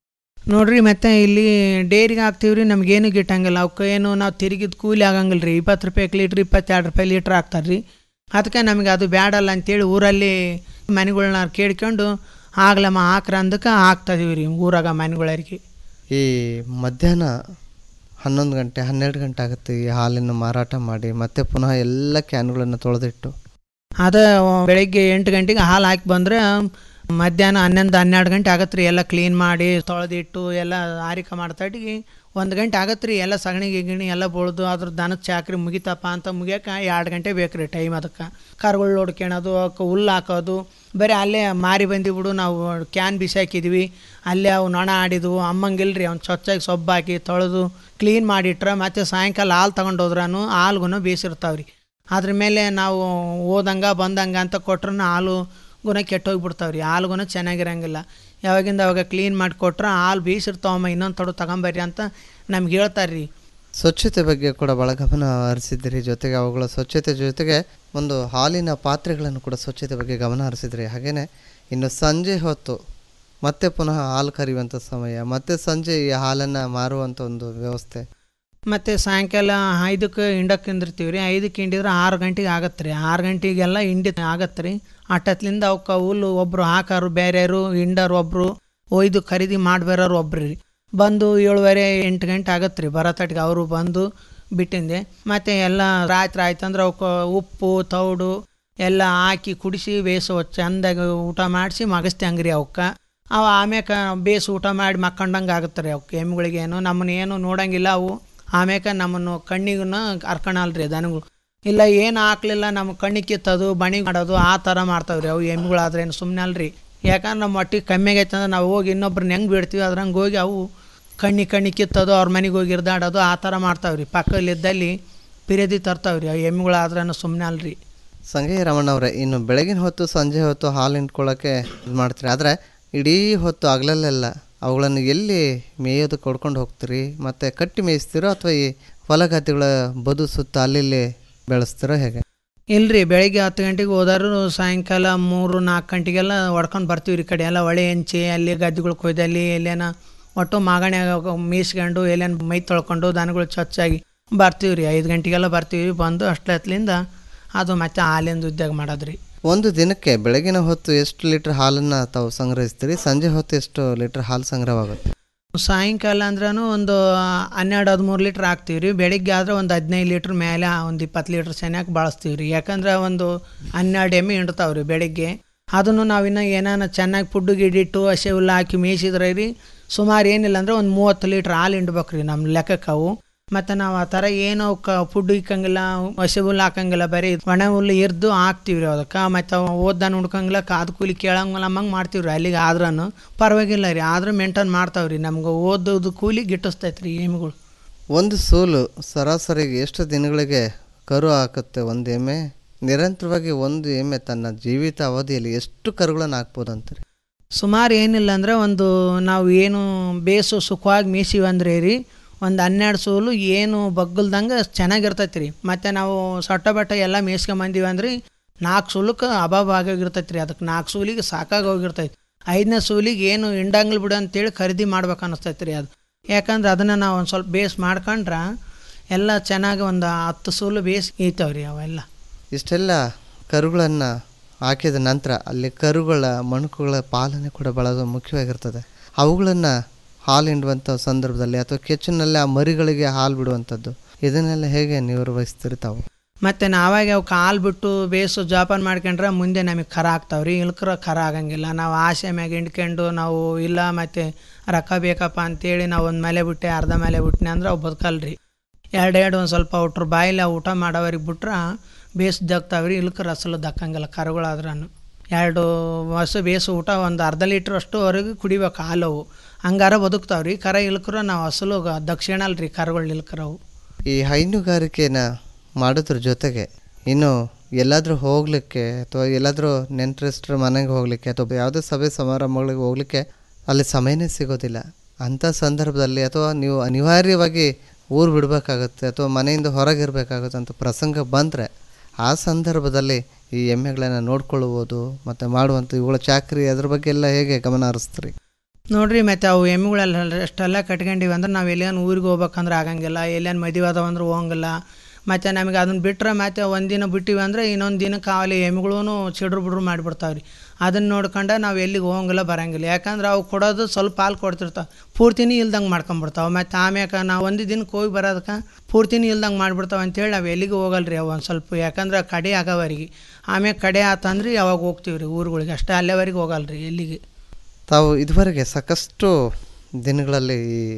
ನೋಡ್ರಿ ಮತ್ತೆ ಇಲ್ಲಿ ಡೈರಿಗೆ ಹಾಕ್ತೀವಿ ರೀ ನಮಗೇನು ಗಿಟ್ಟಂಗಿಲ್ಲ ಅವಕ್ಕೆ ಏನು ನಾವು ತಿರುಗಿದ ಕೂಲಿ ಆಗಂಗಿಲ್ಲ ರೀ ಇಪ್ಪತ್ತು ರೂಪಾಯಿ ಲೀಟ್ರ್ ಇಪ್ಪತ್ತೆರಡು ರೂಪಾಯಿ ಲೀಟ್ರ್ ಹಾಕ್ತಾರೆ ರೀ ಅದಕ್ಕೆ ನಮಗೆ ಅದು ಬ್ಯಾಡಲ್ಲ ಅಂತೇಳಿ ಊರಲ್ಲಿ ಮನೆಗಳ್ನ ಕೇಳ್ಕೊಂಡು ಆಗ್ಲಮ್ಮ ಹಾಕ್ರ ಅಂದಕ್ಕೆ ಹಾಕ್ತಾದೀವಿ ರೀ ಊರಾಗ ಮನೆಗಳಿಗೆ ಈ ಮಧ್ಯಾಹ್ನ ಹನ್ನೊಂದು ಗಂಟೆ ಹನ್ನೆರಡು ಗಂಟೆ ಆಗುತ್ತೆ ಈ ಹಾಲನ್ನು ಮಾರಾಟ ಮಾಡಿ ಮತ್ತೆ ಪುನಃ ಎಲ್ಲ ಕ್ಯಾನ್ಗಳನ್ನು ತೊಳೆದಿಟ್ಟು ಅದ ಬೆಳಗ್ಗೆ ಎಂಟು ಗಂಟೆಗೆ ಹಾಲು ಹಾಕಿ ಬಂದರೆ ಮಧ್ಯಾಹ್ನ ಹನ್ನೊಂದು ಹನ್ನೆರಡು ಗಂಟೆ ಆಗತ್ತೆ ರೀ ಎಲ್ಲ ಕ್ಲೀನ್ ಮಾಡಿ ತೊಳೆದಿಟ್ಟು ಎಲ್ಲ ಆರಿಕೆ ಮಾಡ್ತಾಟಿಗೆ ಒಂದು ಗಂಟೆ ಆಗತ್ತೆ ರೀ ಎಲ್ಲ ಸಗಣಿ ಗಿಗಣಿ ಎಲ್ಲ ಬಳ್ದು ಅದ್ರ ದನದ ಚಾಕ್ರಿ ಮುಗಿತಪ್ಪ ಅಂತ ಮುಗಿಯೋಕೆ ಎರಡು ಗಂಟೆ ಬೇಕು ರೀ ಟೈಮ್ ಅದಕ್ಕೆ ಕರುಗಳು ನೋಡ್ಕೊಳೋದು ಅವಕ್ಕೆ ಹುಲ್ಲು ಹಾಕೋದು ಬರೀ ಅಲ್ಲೇ ಮಾರಿ ಬಂದಿಬಿಡು ನಾವು ಕ್ಯಾನ್ ಬಿಸಾಕಿದ್ವಿ ಅಲ್ಲೇ ಅವು ನೊಣ ಆಡಿದ್ವು ಅಮ್ಮಂಗಿಲ್ರಿ ಅವ್ನು ಸ್ವಚ್ಛಾಗಿ ಸೊಪ್ಪು ಹಾಕಿ ತೊಳೆದು ಕ್ಲೀನ್ ಮಾಡಿಟ್ರೆ ಮತ್ತೆ ಸಾಯಂಕಾಲ ಹಾಲು ತಗೊಂಡು ಹೋದ್ರೂ ಹಾಲ್ಗೂ ಬೇಸಿರ್ತಾವೆ ರೀ ಅದ್ರ ಮೇಲೆ ನಾವು ಓದಂಗ ಬಂದಂಗ ಅಂತ ಕೊಟ್ರೂ ಹಾಲು ಗುಣ ಕೆಟ್ಟೋಗ್ಬಿಡ್ತಾವೆ ರೀ ಹಾಲುಗುಣ ಚೆನ್ನಾಗಿರಂಗಿಲ್ಲ ಯಾವಾಗಿಂದ ಅವಾಗ ಕ್ಲೀನ್ ಮಾಡಿ ಕೊಟ್ರೆ ಹಾಲು ಬೀಸಿರ್ತಾವಮ್ಮ ಇನ್ನೊಂದು ತೊಡು ತಗೊಂಬರ್ರಿ ಅಂತ ನಮ್ಗೆ ಹೇಳ್ತಾರೆ ರೀ ಸ್ವಚ್ಛತೆ ಬಗ್ಗೆ ಕೂಡ ಭಾಳ ಗಮನ ಹರಿಸಿದ್ರಿ ಜೊತೆಗೆ ಅವುಗಳ ಸ್ವಚ್ಛತೆ ಜೊತೆಗೆ ಒಂದು ಹಾಲಿನ ಪಾತ್ರೆಗಳನ್ನು ಕೂಡ ಸ್ವಚ್ಛತೆ ಬಗ್ಗೆ ಗಮನ ಹರಿಸಿದ್ರಿ ಹಾಗೆಯೇ ಇನ್ನು ಸಂಜೆ ಹೊತ್ತು ಮತ್ತೆ ಪುನಃ ಹಾಲು ಕರೆಯುವಂಥ ಸಮಯ ಮತ್ತೆ ಸಂಜೆ ಈ ಹಾಲನ್ನು ಮಾರುವಂಥ ಒಂದು ವ್ಯವಸ್ಥೆ ಮತ್ತು ಸಾಯಂಕಾಲ ಐದಕ್ಕೆ ಹಿಂಡಕ್ಕೆ ಹಿಂದಿರ್ತೀವಿ ರೀ ಐದಕ್ಕೆ ಹಿಂಡಿದ್ರೆ ಆರು ಗಂಟೆಗೆ ಆಗತ್ತೆ ರೀ ಆರು ಗಂಟೆಗೆಲ್ಲ ಹಿಂಡಿ ಆಗತ್ತೆ ರೀ ಅಟ್ಟತ್ಲಿಂದ ಅವಕ್ಕೆ ಹುಲ್ಲು ಒಬ್ಬರು ಹಾಕಾರು ಬೇರೆಯವರು ಹಿಂಡರು ಒಬ್ಬರು ಒಯ್ದು ಖರೀದಿ ಮಾಡಿಬೇರೋರು ಒಬ್ರು ರೀ ಬಂದು ಏಳುವರೆ ಎಂಟು ಗಂಟೆ ಆಗತ್ತೆ ರೀ ಬರತಟ್ಟಿಗೆ ಅವರು ಬಂದು ಬಿಟ್ಟಿಂದೆ ಮತ್ತು ಎಲ್ಲ ರಾತ್ರಿ ಆಯ್ತಂದ್ರೆ ಅವಕ್ಕೆ ಉಪ್ಪು ತೌಡು ಎಲ್ಲ ಹಾಕಿ ಕುಡಿಸಿ ಬೇಸು ಚೆಂದಾಗಿ ಊಟ ಮಾಡಿಸಿ ಮಗಸ್ತಿ ಹಂಗ್ರಿ ಅವಕ್ಕೆ ಅವು ಆಮ್ಯಾಕ ಬೇಸು ಊಟ ಮಾಡಿ ಮಕ್ಕಂಡಂಗೆ ಆಗುತ್ತೆ ರೀ ಅವಕ್ಕೆ ಎಮ್ಮೆಗಳಿಗೆ ಏನು ನಮ್ಮನ್ನ ಏನು ನೋಡಂಗಿಲ್ಲ ಅವು ಆಮ್ಯಾಕ ನಮ್ಮನ್ನು ಕಣ್ಣಿಗೂ ಕರ್ಕೊಳಲ್ರಿ ದನಗಳು ಇಲ್ಲ ಏನು ಹಾಕ್ಲಿಲ್ಲ ನಮ್ಮ ಕಣ್ಣಿಗೆ ಕಿತ್ತೋದು ಬಣಿ ಮಾಡೋದು ಆ ಥರ ಮಾಡ್ತಾವ್ರಿ ಅವು ಎಮ್ಮೆಗಳಾದ್ರೆ ಏನು ಸುಮ್ಮನೆ ಅಲ್ರಿ ಯಾಕಂದ್ರೆ ನಮ್ಮ ಹೊಟ್ಟಿಗೆ ಕಮ್ಮಿ ಆಗೈತೆ ಅಂದ್ರೆ ನಾವು ಹೋಗಿ ಇನ್ನೊಬ್ರನ್ನ ಹೆಂಗೆ ಬಿಡ್ತೀವಿ ಅದ್ರಂಗೆ ಹೋಗಿ ಅವು ಕಣ್ಣಿ ಕಣ್ಣಿ ಕಿತ್ತೋದು ಅವ್ರ ಮನೆಗೆ ಹೋಗಿ ಇರ್ದಾಡೋದು ಆ ಥರ ಮಾಡ್ತಾವ್ರಿ ಪಕ್ಕದಲ್ಲಿದ್ದಲ್ಲಿ ಪಿರಿಯದಿ ತರ್ತಾವ್ರಿ ಅವು ಎಮ್ಮೆಗಳಾದ್ರೂ ಸುಮ್ಮನೆ ಅಲ್ರಿ ಸಂಗಯ್ಯ ರಮಣ್ಣ ಅವರೇ ಇನ್ನು ಬೆಳಗಿನ ಹೊತ್ತು ಸಂಜೆ ಹೊತ್ತು ಹಾಲು ಹಿಂಡ್ಕೊಳ್ಳೋಕ್ಕೆ ಇದು ಮಾಡ್ತೀರಿ ಆದರೆ ಇಡೀ ಹೊತ್ತು ಹಗಲಲ್ಲೆಲ್ಲ ಅವುಗಳನ್ನು ಎಲ್ಲಿ ಮೇಯೋದು ಕೊಡ್ಕೊಂಡು ಹೋಗ್ತೀರಿ ಮತ್ತು ಕಟ್ಟಿ ಮೇಯಿಸ್ತೀರೋ ಅಥವಾ ಈ ಹೊಲ ಗದ್ದೆಗಳ ಬದು ಸುತ್ತ ಅಲ್ಲಿ ಬೆಳೆಸ್ತೀರೋ ಹೇಗೆ ಇಲ್ರಿ ಬೆಳಿಗ್ಗೆ ಹತ್ತು ಗಂಟೆಗೆ ಹೋದಾರು ಸಾಯಂಕಾಲ ಮೂರು ನಾಲ್ಕು ಗಂಟೆಗೆಲ್ಲ ಹೊಡ್ಕೊಂಡು ಬರ್ತೀವಿ ರೀ ಈ ಕಡೆ ಎಲ್ಲ ಹೊಳೆ ಹೆಂಚಿ ಅಲ್ಲಿ ಗದ್ದೆಗಳು ಕೊಯ್ದಲ್ಲಿ ಎಲ್ಲೇನ ಒಟ್ಟು ಮಾಗಣ್ಯಾಗ ಮೀಸ್ಕೊಂಡು ಎಲ್ಲೇನು ಮೈ ತೊಳ್ಕೊಂಡು ದನಗಳು ಸ್ವಚ್ಛಾಗಿ ಬರ್ತೀವಿ ರೀ ಐದು ಗಂಟೆಗೆಲ್ಲ ಬರ್ತೀವಿ ಬಂದು ಅಷ್ಟೊತ್ತಲಿಂದ ಅದು ಮತ್ತೆ ಹಾಲಿಂದ ಉದ್ಯೋಗ ಮಾಡೋದ್ರಿ ಒಂದು ದಿನಕ್ಕೆ ಬೆಳಗಿನ ಹೊತ್ತು ಎಷ್ಟು ಲೀಟ್ರ್ ಹಾಲನ್ನು ತಾವು ಸಂಗ್ರಹಿಸ್ತೀರಿ ಸಂಜೆ ಹೊತ್ತು ಎಷ್ಟು ಲೀಟ್ರ್ ಹಾಲು ಸಂಗ್ರಹವಾಗುತ್ತೆ ಸಾಯಂಕಾಲ ಅಂದ್ರೂ ಒಂದು ಹನ್ನೆರಡು ಹದಿಮೂರು ಲೀಟ್ರ್ ಹಾಕ್ತೀವಿ ರೀ ಬೆಳಿಗ್ಗೆ ಆದರೆ ಒಂದು ಹದಿನೈದು ಲೀಟ್ರ್ ಮೇಲೆ ಒಂದು ಇಪ್ಪತ್ತು ಲೀಟ್ರ್ ಚೆನ್ನಾಗಿ ಬಳಸ್ತೀವಿ ರೀ ಯಾಕಂದ್ರೆ ಒಂದು ಹನ್ನೆರಡು ಎಮ್ಮೆ ಹಿಂಡ್ತಾವೆ ರೀ ಬೆಳಿಗ್ಗೆ ಅದನ್ನು ನಾವಿನ್ನು ಏನಾನ ಚೆನ್ನಾಗಿ ಪುಡ್ಡು ಗಿಡಿಟ್ಟು ಹಸೆ ಹುಲ್ಲು ಹಾಕಿ ಮೇಯಿಸಿದ್ರೆ ರೀ ಸುಮಾರು ಏನಿಲ್ಲ ಅಂದ್ರೆ ಒಂದು ಮೂವತ್ತು ಲೀಟ್ರ್ ಹಾಲು ಹಿಂಡ್ಬೇಕು ರೀ ನಮ್ಮ ಲೆಕ್ಕಕ್ಕೆ ಅವು ಮತ್ತು ನಾವು ಆ ಥರ ಏನು ಕ ಫುಡ್ ಇಕ್ಕಂಗಿಲ್ಲ ಹಸಿ ಹುಲ್ಲು ಹಾಕಂಗಿಲ್ಲ ಬರೀ ಒಣ ಹುಲ್ಲು ಇರ್ದು ಹಾಕ್ತೀವಿ ರೀ ಅದಕ್ಕೆ ಮತ್ತು ಓದ್ದಾನ ಹುಡ್ಕಂಗಿಲ್ಲ ಕಾದು ಕೂಲಿ ಕೇಳಂಗಿಲ್ಲ ನಮ್ಮಂಗೆ ಮಾಡ್ತೀವಿ ರೀ ಅಲ್ಲಿಗೆ ಆದ್ರೂ ಪರವಾಗಿಲ್ಲ ರೀ ಆದ್ರೂ ಮೇಂಟೈನ್ ಮಾಡ್ತಾವೆ ರೀ ನಮ್ಗೆ ಓದೋದು ಕೂಲಿ ಗಿಟ್ಟಿಸ್ತೈತೆ ರೀ ಎಮ್ಮೆಗಳು ಒಂದು ಸೂಲು ಸರಾಸರಿಗೆ ಎಷ್ಟು ದಿನಗಳಿಗೆ ಕರು ಹಾಕುತ್ತೆ ಒಂದು ಎಮ್ಮೆ ನಿರಂತರವಾಗಿ ಒಂದು ಎಮ್ಮೆ ತನ್ನ ಜೀವಿತ ಅವಧಿಯಲ್ಲಿ ಎಷ್ಟು ಕರುಗಳನ್ನು ಹಾಕ್ಬೋದು ಅಂತಾರೆ ಸುಮಾರು ಏನಿಲ್ಲ ಅಂದ್ರೆ ಒಂದು ನಾವು ಏನು ಬೇಸು ಸುಖವಾಗಿ ಮೇಯಿಸಿವಿ ಅಂದ್ರೆ ರೀ ಒಂದು ಹನ್ನೆರಡು ಸೂಲು ಏನು ಬಗ್ಗಲ್ದಂಗೆ ಚೆನ್ನಾಗಿರ್ತೈತೆ ರೀ ಮತ್ತು ನಾವು ಸೊಟ್ಟ ಬಟ್ಟ ಎಲ್ಲ ಮೇಯ್ಸ್ಕೊಂಬಂದೀವಿ ಅಂದ್ರೆ ನಾಲ್ಕು ಸೂಲಕ್ಕೆ ಅಭಾವ ಆಗೋಗಿರ್ತೈತೆ ರೀ ಅದಕ್ಕೆ ನಾಲ್ಕು ಸೂಲಿಗೆ ಸಾಕಾಗಿ ಹೋಗಿರ್ತೈತೆ ಐದನೇ ಸೂಲಿಗೆ ಏನು ಇಂಡಂಗ್ಲ್ ಬಿಡು ಅಂತೇಳಿ ಖರೀದಿ ಮಾಡ್ಬೇಕು ಅನ್ನಿಸ್ತೈತೆ ರೀ ಅದು ಯಾಕಂದ್ರೆ ಅದನ್ನು ನಾವು ಒಂದು ಸ್ವಲ್ಪ ಬೇಸ್ ಮಾಡ್ಕೊಂಡ್ರೆ ಎಲ್ಲ ಚೆನ್ನಾಗಿ ಒಂದು ಹತ್ತು ಸೂಲು ಬೇಸ್ ಈತಾವೆ ರೀ ಅವೆಲ್ಲ ಇಷ್ಟೆಲ್ಲ ಕರುಗಳನ್ನು ಹಾಕಿದ ನಂತರ ಅಲ್ಲಿ ಕರುಗಳ ಮಣುಕುಗಳ ಪಾಲನೆ ಕೂಡ ಭಾಳ ಮುಖ್ಯವಾಗಿರ್ತದೆ ಅವುಗಳನ್ನು ಹಾಲು ಹಿಂಡುವಂಥ ಸಂದರ್ಭದಲ್ಲಿ ಅಥವಾ ಕೆಚ್ಚಿನಲ್ಲಿ ಆ ಮರಿಗಳಿಗೆ ಹಾಲು ಬಿಡುವಂಥದ್ದು ಇದನ್ನೆಲ್ಲ ಹೇಗೆ ನಿರ್ವಹಿಸ್ತೀರಿ ತಾವು ಮತ್ತು ನಾವಾಗ ಅವು ಕಾಲು ಬಿಟ್ಟು ಬೇಸು ಜೋಪಾನ ಮಾಡ್ಕೊಂಡ್ರೆ ಮುಂದೆ ನಮಗೆ ಖರ ಆಗ್ತಾವೆ ರೀ ಇಲ್ಕ್ರ ಖರ ಆಗಂಗಿಲ್ಲ ನಾವು ಆಸೆ ಮ್ಯಾಗ ಹಿಂಡ್ಕೊಂಡು ನಾವು ಇಲ್ಲ ಮತ್ತು ರೊಕ್ಕ ಬೇಕಪ್ಪ ಅಂತೇಳಿ ನಾವು ಒಂದು ಮೇಲೆ ಬಿಟ್ಟೆ ಅರ್ಧ ಮೇಲೆ ಬಿಟ್ಟನೆ ಅಂದ್ರೆ ಅವು ಬದುಕಲ್ರಿ ಎರಡೆರಡು ಒಂದು ಸ್ವಲ್ಪ ಅವ್ಟ್ರ ಬಾಯಿಲ್ಲ ಊಟ ಮಾಡೋವರಿಗೆ ಬಿಟ್ರೆ ಬೇಸ್ ದಕ್ತಾವೆ ರೀ ಇಲ್ಕ್ರ ಅಸಲು ದಕ್ಕಂಗಿಲ್ಲ ಕರುಗಳಾದ್ರೂ ಎರಡು ಹಸು ಬೇಸು ಊಟ ಒಂದು ಅರ್ಧ ಲೀಟ್ರ್ ಅಷ್ಟುವರೆಗೆ ಕುಡಿಬೇಕು ಹಾಲು ಅವು ಹಂಗಾರ ಬದುಕ್ತಾವೆ ರೀ ಕರ ಇಲ್ಕ್ರ ನಾವು ಅಸಲು ದಕ್ಷಿಣ ಅಲ್ರಿ ಕರುಗಳು ಇಲ್ಕ್ರವು ಈ ಹೈನುಗಾರಿಕೆನ ಮಾಡೋದ್ರ ಜೊತೆಗೆ ಇನ್ನು ಎಲ್ಲಾದರೂ ಹೋಗಲಿಕ್ಕೆ ಅಥವಾ ಎಲ್ಲಾದರೂ ನೆಂಟರಿಸ್ಟ್ರ ಮನೆಗೆ ಹೋಗಲಿಕ್ಕೆ ಅಥವಾ ಯಾವುದೇ ಸಭೆ ಸಮಾರಂಭಗಳಿಗೆ ಹೋಗಲಿಕ್ಕೆ ಅಲ್ಲಿ ಸಮಯನೇ ಸಿಗೋದಿಲ್ಲ ಅಂಥ ಸಂದರ್ಭದಲ್ಲಿ ಅಥವಾ ನೀವು ಅನಿವಾರ್ಯವಾಗಿ ಊರು ಬಿಡಬೇಕಾಗುತ್ತೆ ಅಥವಾ ಮನೆಯಿಂದ ಹೊರಗಿರಬೇಕಾಗುತ್ತೆ ಅಂತ ಪ್ರಸಂಗ ಬಂದರೆ ಆ ಸಂದರ್ಭದಲ್ಲಿ ಈ ಎಮ್ಮೆಗಳನ್ನು ನೋಡ್ಕೊಳ್ಳುವುದು ಮತ್ತು ಮಾಡುವಂಥ ಇವುಗಳ ಚಾಕರಿ ಅದ್ರ ಬಗ್ಗೆ ಎಲ್ಲ ಹೇಗೆ ಗಮನ ಹರಿಸ್ತೀರಿ ನೋಡ್ರಿ ಮತ್ತೆ ಅವು ಎಮ್ಮೆಗಳೆಲ್ಲ ಅಷ್ಟೆಲ್ಲ ಕಟ್ಕೊಂಡಿವಿ ಅಂದ್ರೆ ನಾವು ಎಲ್ಲೇನು ಊರಿಗೆ ಹೋಗ್ಬೇಕಂದ್ರೆ ಆಗಂಗಿಲ್ಲ ಎಲ್ಲೇನು ಮದುವೆ ಅದಾವ ಅಂದ್ರೆ ಹೋಗಂಗಿಲ್ಲ ಮತ್ತು ನಮಗೆ ಅದನ್ನ ಬಿಟ್ರೆ ಮತ್ತೆ ಒಂದಿನ ಬಿಟ್ಟಿವಿ ಅಂದ್ರೆ ಇನ್ನೊಂದು ದಿನಕ್ಕೆ ಅವಲ್ಲಿ ಎಮ್ಮೆಗಳೂ ಚಿಡ್ರು ಬಿಡ್ರು ಮಾಡಿಬಿಡ್ತಾವೆ ರೀ ಅದನ್ನು ನೋಡ್ಕೊಂಡು ನಾವು ಎಲ್ಲಿಗೆ ಹೋಗಂಗಿಲ್ಲ ಬರಂಗಿಲ್ಲ ಯಾಕಂದ್ರೆ ಅವು ಕೊಡೋದು ಸ್ವಲ್ಪ ಹಾಲು ಕೊಡ್ತಿರ್ತಾವೆ ಪೂರ್ತಿನೇ ಇಲ್ದಂಗೆ ಮಾಡ್ಕೊಂಬಿಡ್ತಾವೆ ಮತ್ತು ಆಮ್ಯಾಕ ನಾವು ಒಂದು ದಿನಕ್ಕೆ ಹೋಗಿ ಬರೋದಕ್ಕೆ ಪೂರ್ತಿನೇ ಇಲ್ದಂಗೆ ಮಾಡಿಬಿಡ್ತಾವೆ ಅಂತೇಳಿ ನಾವು ಎಲ್ಲಿಗೆ ಹೋಗಲ್ಲ ರೀ ಅವು ಒಂದು ಸ್ವಲ್ಪ ಯಾಕಂದ್ರೆ ಕಡೆ ಆಗವರಿಗೆ ಆಮ್ಯಾಗ ಕಡೆ ಆತಂದ್ರೆ ಯಾವಾಗ ಹೋಗ್ತೀವಿ ರೀ ಊರುಗಳಿಗೆ ಅಷ್ಟೇ ಅಲ್ಲೇವರೆಗೆ ಹೋಗಲ್ಲ ರೀ ಎಲ್ಲಿಗೆ ತಾವು ಇದುವರೆಗೆ ಸಾಕಷ್ಟು ದಿನಗಳಲ್ಲಿ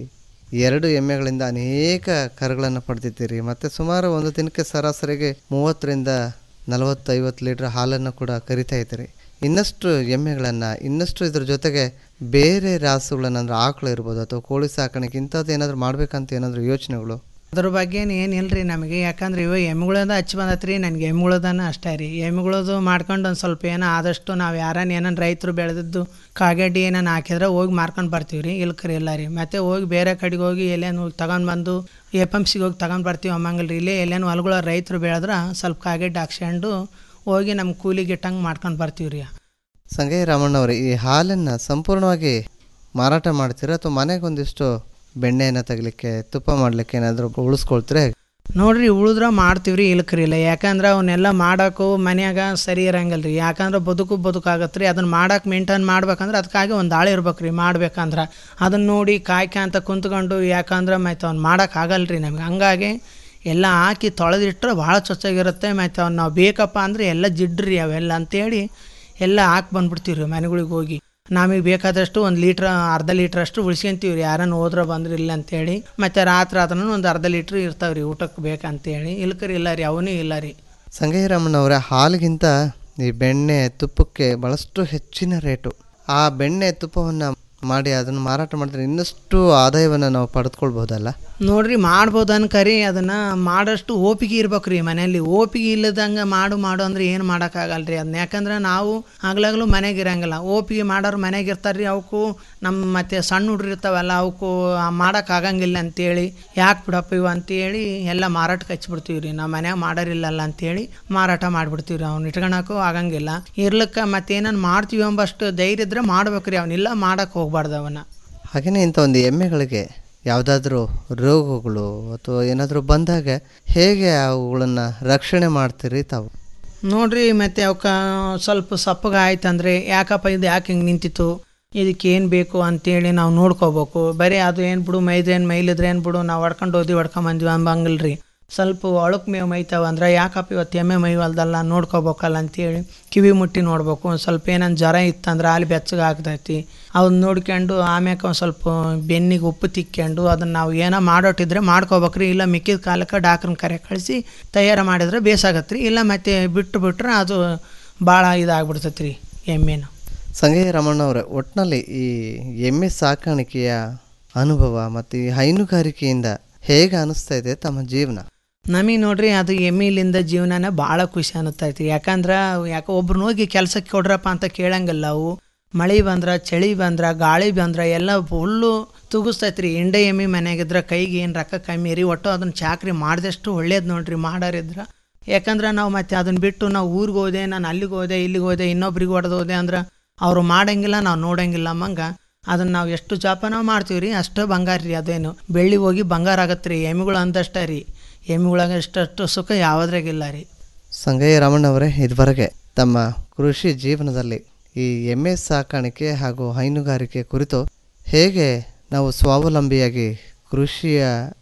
ಈ ಎರಡು ಎಮ್ಮೆಗಳಿಂದ ಅನೇಕ ಕರುಗಳನ್ನು ಪಡೆದಿದ್ದೀರಿ ಮತ್ತು ಸುಮಾರು ಒಂದು ದಿನಕ್ಕೆ ಸರಾಸರಿಗೆ ಮೂವತ್ತರಿಂದ ನಲವತ್ತೈವತ್ತು ಲೀಟ್ರ್ ಹಾಲನ್ನು ಕೂಡ ಕರಿತಾ ಇದ್ದೀರಿ ಇನ್ನಷ್ಟು ಎಮ್ಮೆಗಳನ್ನು ಇನ್ನಷ್ಟು ಇದ್ರ ಜೊತೆಗೆ ಬೇರೆ ರಾಸುಗಳನ್ನು ಅಂದರೆ ಆಕಳು ಇರ್ಬೋದು ಅಥವಾ ಕೋಳಿ ಸಾಕಾಣಿಕೆ ಇಂಥದ್ದು ಏನಾದರೂ ಮಾಡ್ಬೇಕಂತ ಏನಾದರೂ ಯೋಚನೆಗಳು ಅದ್ರ ಬಗ್ಗೆ ಏನಿಲ್ಲ ರೀ ನಮಗೆ ಯಾಕಂದ್ರೆ ಇವ ಎಮ್ಮೆಗಳದ ಹಚ್ಚಿ ಬಂದತ್ರಿ ನನಗೆ ಎಮ್ಮೆಗಳದನ ಅಷ್ಟೇ ರೀ ಎಮ್ಮೆಗಳದು ಮಾಡ್ಕೊಂಡು ಒಂದು ಸ್ವಲ್ಪ ಏನೋ ಆದಷ್ಟು ನಾವು ಯಾರನ್ನ ಏನಾನ ರೈತರು ಬೆಳೆದಿದ್ದು ಕಾಗಡ್ಡಿ ಏನಾನ ಹಾಕಿದ್ರೆ ಹೋಗಿ ಮಾರ್ಕೊಂಡು ಬರ್ತೀವಿ ರೀ ಇಲ್ಕರಿ ಇಲ್ಲ ರೀ ಮತ್ತೆ ಹೋಗಿ ಬೇರೆ ಕಡೆಗೆ ಹೋಗಿ ಎಲ್ಲೇನು ಹೋಗಿ ತಗೊಂಡು ಬಂದು ಎ ಪಿ ಎಮ್ ಸಿಗೆ ಹೋಗಿ ತಗೊಂಡು ಬರ್ತೀವಿ ಅಮ್ಮಂಗಿಲ್ಲ ರೀ ಇಲ್ಲೇ ಎಲ್ಲೇನು ಹೊಲಗಳ ರೈತರು ಬೆಳೆದ್ರೆ ಸ್ವಲ್ಪ ಕಾಗಡ್ಡಿ ಹಾಕ್ಸ್ಕೊಂಡು ಹೋಗಿ ನಮ್ಮ ಕೂಲಿಗೆ ಇಟ್ಟಂಗೆ ಮಾಡ್ಕೊಂಡು ಬರ್ತೀವಿ ರೀ ಸಂಗಯ್ಯ ರಾಮಣ್ಣವರೇ ಈ ಹಾಲನ್ನು ಸಂಪೂರ್ಣವಾಗಿ ಮಾರಾಟ ಮಾಡ್ತೀರಾ ಅಥವಾ ಮನೆಗೆ ಒಂದಿಷ್ಟು ಬೆಣ್ಣೆಯನ್ನು ತೆಗಲಿಕ್ಕೆ ತುಪ್ಪ ಮಾಡಲಿಕ್ಕೆ ಏನಾದರೂ ಉಳಿಸ್ಕೊಳ್ತೀರಾ ಹೇಗೆ? ನೋಡ್ರಿ ಉಳಿದ್ರೆ ಮಾಡ್ತೀವಿ ರೀ ಇಲ್ಕ್ರಿಲ್ಲ ಯಾಕಂದ್ರೆ ಅವನ್ನೆಲ್ಲ ಮಾಡೋಕ್ಕೂ ಮನ್ಯಾಗ ಸರಿ ಇರಂಗಿಲ್ಲ ರೀ ಯಾಕಂದ್ರೆ ಬದುಕು ಬದುಕಾಗತ್ತೆ ರೀ ಅದನ್ನ ಮಾಡಕ್ಕೆ ಮೇಂಟೈನ್ ಮಾಡ್ಬೇಕಂದ್ರೆ ಅದಕ್ಕಾಗಿ ಒಂದು ಆಳು ಇರ್ಬೇಕು ರೀ ಮಾಡ್ಬೇಕಂದ್ರೆ ಅದನ್ನ ನೋಡಿ ಕಾಯ್ಕೊಂತ ಕುಂತ್ಕೊಂಡು ಯಾಕಂದ್ರೆ ಮತ್ತು ಅವ್ನು ಮಾಡೋಕೆ ಆಗಲ್ಲ ರೀ ನಮ್ಗೆ ಹಂಗಾಗಿ ಎಲ್ಲ ಹಾಕಿ ತೊಳೆದಿಟ್ರೆ ಭಾಳ ಚೊಚ್ಚಾಗಿರುತ್ತೆ ಮತ್ತು ಅವ್ನು ನಾವು ಬೇಕಪ್ಪ ಅಂದರೆ ಎಲ್ಲ ಜಿಡ್ರಿ ಅವೆಲ್ಲ ಅಂತೇಳಿ ಎಲ್ಲ ಹಾಕಿ ಬಂದ್ಬಿಡ್ತೀವಿ ರೀ ಮನೆಗಳಿಗೆ ಹೋಗಿ ನಮಗೆ ಬೇಕಾದಷ್ಟು ಒಂದು ಲೀಟ್ರ್ ಅರ್ಧ ಲೀಟ್ರ್ ಅಷ್ಟು ಉಳಿಸ್ಕೊಂತೀವಿ ರೀ ಯಾರನ್ನು ಹೋದ್ರೆ ಬಂದ್ರೆ ಇಲ್ಲ ಅಂತೇಳಿ ಮತ್ತು ರಾತ್ರಿ ಆದ್ರೂ ಒಂದು ಅರ್ಧ ಲೀಟ್ರ್ ಇರ್ತಾವೆ ರೀ ಊಟಕ್ಕೆ ಬೇಕಂತೇಳಿ ಇಲ್ಕರಿ ಇಲ್ಲ ರೀ ಅವನೂ ಇಲ್ಲ ರೀ ಸಂಗಯ್ಯ ರಾಮಣ್ಣವರೇ ಹಾಲಿಗಿಂತ ಈ ಬೆಣ್ಣೆ ತುಪ್ಪಕ್ಕೆ ಭಾಳಷ್ಟು ಹೆಚ್ಚಿನ ರೇಟು ಆ ಬೆಣ್ಣೆ ತುಪ್ಪವನ್ನು ಮಾಡಿ ಅದನ್ನು ಮಾರಾಟ ಮಾಡಿದ್ರೆ ಇನ್ನಷ್ಟು ಆದಾಯವನ್ನು ನಾವು ಪಡೆದುಕೊಳ್ಬೋದಲ್ಲ ನೋಡ್ರಿ ಮಾಡ್ಬೋದು ಅನ್ಕರಿ ಅದನ್ನು ಮಾಡಷ್ಟು ಓಪಿಗೆ ಇರ್ಬೇಕು ರೀ ಮನೆಯಲ್ಲಿ ಓಪಿಗೆ ಇಲ್ಲದಂಗೆ ಮಾಡು ಮಾಡು ಅಂದ್ರೆ ಏನು ಮಾಡೋಕ್ಕಾಗಲ್ಲ ರೀ ಅದನ್ನ ಯಾಕಂದ್ರೆ ನಾವು ಆಗ್ಲಾಗ್ಲೂ ಮನೆಗೆ ಇರಂಗಿಲ್ಲ ಓಪಿಗೆ ಮಾಡೋರು ಮನೆಗೆ ಇರ್ತಾರೆ ರೀ ಅವಕ್ಕೂ ನಮ್ಮ ಮತ್ತೆ ಸಣ್ಣ ಹುಡ್ರು ಇರ್ತಾವಲ್ಲ ಅವಕ್ಕೂ ಮಾಡೋಕ್ಕಾಗಂಗಿಲ್ಲ ಅಂತೇಳಿ ಯಾಕೆ ಬಿಡಪ್ಪ ಇವು ಅಂತೇಳಿ ಎಲ್ಲ ಮಾರಾಟಕ್ಕೆ ಹಚ್ಬಿಡ್ತೀವಿ ರೀ ನಾವು ಮನ್ಯಾಗ ಮಾಡೋರಿಲ್ಲಲ್ಲ ಅಂತೇಳಿ ಮಾರಾಟ ಮಾಡಿಬಿಡ್ತೀವಿ ರೀ ಅವ್ನು ಇಟ್ಕೊಳಕ್ಕೂ ಆಗಂಗಿಲ್ಲ ಇರ್ಲಿಕ್ಕೆ ಮತ್ತೇನನ್ನು ಮಾಡ್ತೀವಿ ಎಂಬಷ್ಟು ಧೈರ್ಯ ಇದ್ರೆ ಮಾಡ್ಬೇಕು ರೀ ಅವನ್ನೆಲ್ಲ ಮಾಡಕ್ಕೆ ಹೋಗ್ಬಾರ್ದು ಅವನ್ನ ಹಾಗೆಯೇ ಇಂಥ ಒಂದು ಎಮ್ಮೆಗಳಿಗೆ ಯಾವುದಾದ್ರೂ ರೋಗಗಳು ಅಥವಾ ಏನಾದರೂ ಬಂದಾಗ ಹೇಗೆ ಅವುಗಳನ್ನು ರಕ್ಷಣೆ ಮಾಡ್ತೀರಿ ತಾವು ನೋಡ್ರಿ ಮತ್ತೆ ಅವಕ್ಕೆ ಸ್ವಲ್ಪ ಸಪ್ಪಗೆ ಆಯ್ತಂದ್ರೆ ಯಾಕಪ್ಪ ಇದು ಯಾಕೆ ಹಿಂಗೆ ನಿಂತಿತ್ತು ಇದಕ್ಕೆ ಏನು ಬೇಕು ಅಂತೇಳಿ ನಾವು ನೋಡ್ಕೋಬೇಕು ಬರೀ ಅದು ಏನು ಬಿಡು ಮೈದೇನು ಮೈಲಿದ್ರೆ ಏನು ಬಿಡು ನಾವು ಹೊಡ್ಕೊಂಡು ಹೋದ್ವಿ ಹೊಡ್ಕೊಂಬಂದ್ವಿ ಅಂಬಂಗಿಲ್ಲ ರೀ ಸ್ವಲ್ಪ ಒಳಕ್ಕೆ ಮೇವು ಮೈತಾವ ಅಂದ್ರೆ ಯಾಕಪ್ಪ ಇವತ್ತು ಎಮ್ಮೆ ಮೈವಲ್ದಲ್ಲ ನೋಡ್ಕೋಬೇಕಲ್ಲ ಅಂತೇಳಿ ಕಿವಿ ಮುಟ್ಟಿ ನೋಡ್ಬೇಕು ಒಂದು ಸ್ವಲ್ಪ ಏನಂದು ಜ್ವರ ಇತ್ತಂದ್ರೆ ಅಲ್ಲಿ ಬೆಚ್ಚಗೆ ಆಗ್ತೈತಿ ಅದನ್ನ ನೋಡ್ಕೊಂಡು ಆಮ್ಯಾಕ ಒಂದು ಸ್ವಲ್ಪ ಬೆನ್ನಿಗೆ ಉಪ್ಪು ತಿಕ್ಕೊಂಡು ಅದನ್ನು ನಾವು ಏನೋ ಮಾಡೋಟಿದ್ರೆ ಮಾಡ್ಕೋಬೇಕ್ರಿ ಇಲ್ಲ ಮಿಕ್ಕಿದ ಕಾಲಕ್ಕೆ ಡಾಕ್ಟ್ರನ್ನ ಕರೆ ಕಳಿಸಿ ತಯಾರು ಮಾಡಿದ್ರೆ ಬೇಸಾಗತ್ತೆ ರೀ ಇಲ್ಲ ಮತ್ತೆ ಬಿಟ್ಟು ಬಿಟ್ರೆ ಅದು ಭಾಳ ಇದಾಗ್ಬಿಡ್ತೈತೆ ರೀ ಎಮ್ಮೆನು ಸಂಗಯ್ಯ ರಮಣ್ಣವರೇ ಒಟ್ಟಿನಲ್ಲಿ ಈ ಎಮ್ಮೆ ಸಾಕಾಣಿಕೆಯ ಅನುಭವ ಮತ್ತು ಈ ಹೈನುಗಾರಿಕೆಯಿಂದ ಹೇಗೆ ಅನಿಸ್ತಾ ಇದೆ ತಮ್ಮ ಜೀವನ ನಮಗೆ ನೋಡ್ರಿ ಅದು ಎಮ್ಮಿಲಿಂದ ಜೀವನನ ಭಾಳ ಖುಷಿ ಅನ್ನಿಸ್ತೈತಿ ಯಾಕಂದ್ರೆ ಯಾಕೆ ಒಬ್ರನ್ನ ಹೋಗಿ ಕೆಲಸಕ್ಕೆ ಕೊಡ್ರಪ್ಪ ಅಂತ ಕೇಳಂಗಿಲ್ಲ ಅವು ಮಳೆ ಬಂದ್ರೆ ಚಳಿ ಬಂದ್ರೆ ಗಾಳಿ ಬಂದ್ರೆ ಎಲ್ಲ ಫುಲ್ಲು ತುಗಿಸ್ತೈತಿ ರೀ ಇಂಡೆ ಎಮ್ಮಿ ಮನೆಯಾಗಿದ್ರೆ ಕೈಗೆ ಏನು ರೊಕ್ಕ ಕಮ್ಮಿ ರೀ ಒಟ್ಟು ಅದನ್ನ ಚಾಕ್ರಿ ಮಾಡಿದಷ್ಟು ಒಳ್ಳೇದು ನೋಡ್ರಿ ಮಾಡೋರಿದ್ರೆ ಯಾಕಂದ್ರೆ ನಾವು ಮತ್ತೆ ಅದನ್ನ ಬಿಟ್ಟು ನಾವು ಊರಿಗೆ ಹೋದೆ ನಾನು ಅಲ್ಲಿಗೆ ಹೋದೆ ಇಲ್ಲಿಗೆ ಹೋದೆ ಇನ್ನೊಬ್ರಿಗೆ ಹೊಡೆದು ಹೋದೆ ಅಂದ್ರೆ ಅವರು ಮಾಡಂಗಿಲ್ಲ ನಾವು ನೋಡಂಗಿಲ್ಲ ಅಮ್ಮಂಗ ಅದನ್ನ ನಾವು ಎಷ್ಟು ಜೋಪಾನ ಮಾಡ್ತೀವಿ ರೀ ಅಷ್ಟು ಬಂಗಾರ ರೀ ಅದೇನು ಬೆಳ್ಳಿ ಹೋಗಿ ಬಂಗಾರ ಆಗತ್ತೆ ರೀ ಎಮ್ಮಿಗಳು ಅಂದಷ್ಟೇ ರೀ ಎಮ್ಮಿಗಳಾಗ ಅಷ್ಟು ಸುಖ ಯಾವುದ್ರಾಗಿಲ್ಲ ರೀ ಸಂಗಯ್ಯ ರಮಣ್ಣವರೇ ಇದುವರೆಗೆ ತಮ್ಮ ಕೃಷಿ ಜೀವನದಲ್ಲಿ ಈ ಎಮ್ಮೆ ಸಾಕಾಣಿಕೆ ಹಾಗೂ ಹೈನುಗಾರಿಕೆ ಕುರಿತು ಹೇಗೆ ನಾವು ಸ್ವಾವಲಂಬಿಯಾಗಿ ಕೃಷಿಯ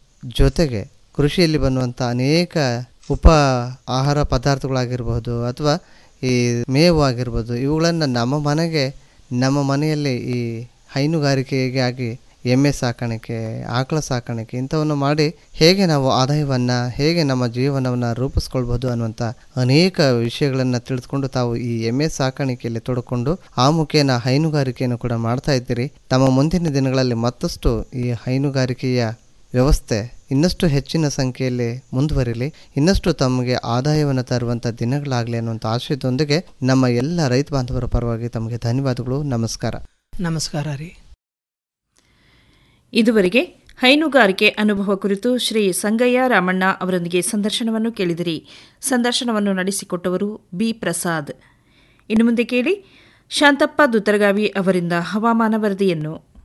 ಜೊತೆಗೆ ಕೃಷಿಯಲ್ಲಿ ಬನ್ನುವಂಥ ಅನೇಕ ಉಪ ಆಹಾರ ಪದಾರ್ಥಗಳಾಗಿರ್ಬೋದು ಅಥವಾ ಈ ಮೇವು ಆಗಿರ್ಬೋದು ಇವುಗಳನ್ನು ನಮ್ಮ ಮನೆಗೆ ನಮ್ಮ ಮನೆಯಲ್ಲಿ ಈ ಹೈನುಗಾರಿಕೆಗಾಗಿ ಎಮ್ಮೆ ಸಾಕಾಣಿಕೆ ಆಕಳ ಸಾಕಾಣಿಕೆ ಇಂಥವನ್ನು ಮಾಡಿ ಹೇಗೆ ನಾವು ಆದಾಯವನ್ನು ಹೇಗೆ ನಮ್ಮ ಜೀವನವನ್ನು ರೂಪಿಸ್ಕೊಳ್ಬೋದು ಅನ್ನುವಂಥ ಅನೇಕ ವಿಷಯಗಳನ್ನು ತಿಳಿದುಕೊಂಡು ತಾವು ಈ ಎಮ್ಮೆ ಸಾಕಾಣಿಕೆಯಲ್ಲಿ ತೊಡಕೊಂಡು ಆ ಮುಖೇನ ಹೈನುಗಾರಿಕೆಯನ್ನು ಕೂಡ ಮಾಡ್ತಾ ಇದ್ದೀರಿ ತಮ್ಮ ಮುಂದಿನ ದಿನಗಳಲ್ಲಿ ಮತ್ತಷ್ಟು ಈ ಹೈನುಗಾರಿಕೆಯ ವ್ಯವಸ್ಥೆ ಇನ್ನಷ್ಟು ಹೆಚ್ಚಿನ ಸಂಖ್ಯೆಯಲ್ಲಿ ಮುಂದುವರಿಲಿ ಇನ್ನಷ್ಟು ತಮಗೆ ಆದಾಯವನ್ನು ತರುವಂಥ ದಿನಗಳಾಗಲಿ ಅನ್ನುವಂಥ ಆಶಯದೊಂದಿಗೆ ನಮ್ಮ ಎಲ್ಲ ರೈತ ಬಾಂಧವರ ಪರವಾಗಿ ತಮಗೆ ಧನ್ಯವಾದಗಳು ನಮಸ್ಕಾರ ನಮಸ್ಕಾರ ರೀ ಇದುವರೆಗೆ ಹೈನುಗಾರಿಕೆ ಅನುಭವ ಕುರಿತು ಶ್ರೀ ಸಂಗಯ್ಯ ರಾಮಣ್ಣ ಅವರೊಂದಿಗೆ ಸಂದರ್ಶನವನ್ನು ಕೇಳಿದಿರಿ ಸಂದರ್ಶನವನ್ನು ನಡೆಸಿಕೊಟ್ಟವರು ಬಿ ಪ್ರಸಾದ್ ಇನ್ನು ಮುಂದೆ ಕೇಳಿ ಶಾಂತಪ್ಪ ದುತ್ತರಗಾವಿ ಅವರಿಂದ ಹವಾಮಾನ ವರದಿಯನ್ನು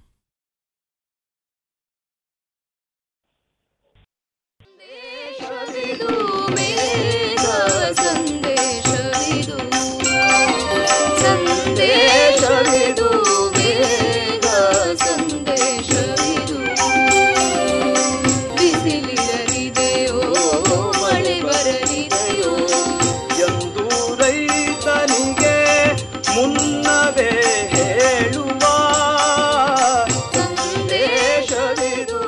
ಸಂದೇಶವಿದು ಮೇಘ ಸಂದೇಶವಿದು ಸಂದೇಶವಿದು ಮೇಘ ಸಂದೇಶವಿದು ಬಿಸಿಲಿರಲಿದೆಯೋ ಮಳೆ ಬರಲಿದೆಯೋ ಎಂದು ರೈತನಿಗೆ ಮುನ್ನವೇ ಹೇಳುವ ಸಂದೇಶವಿದು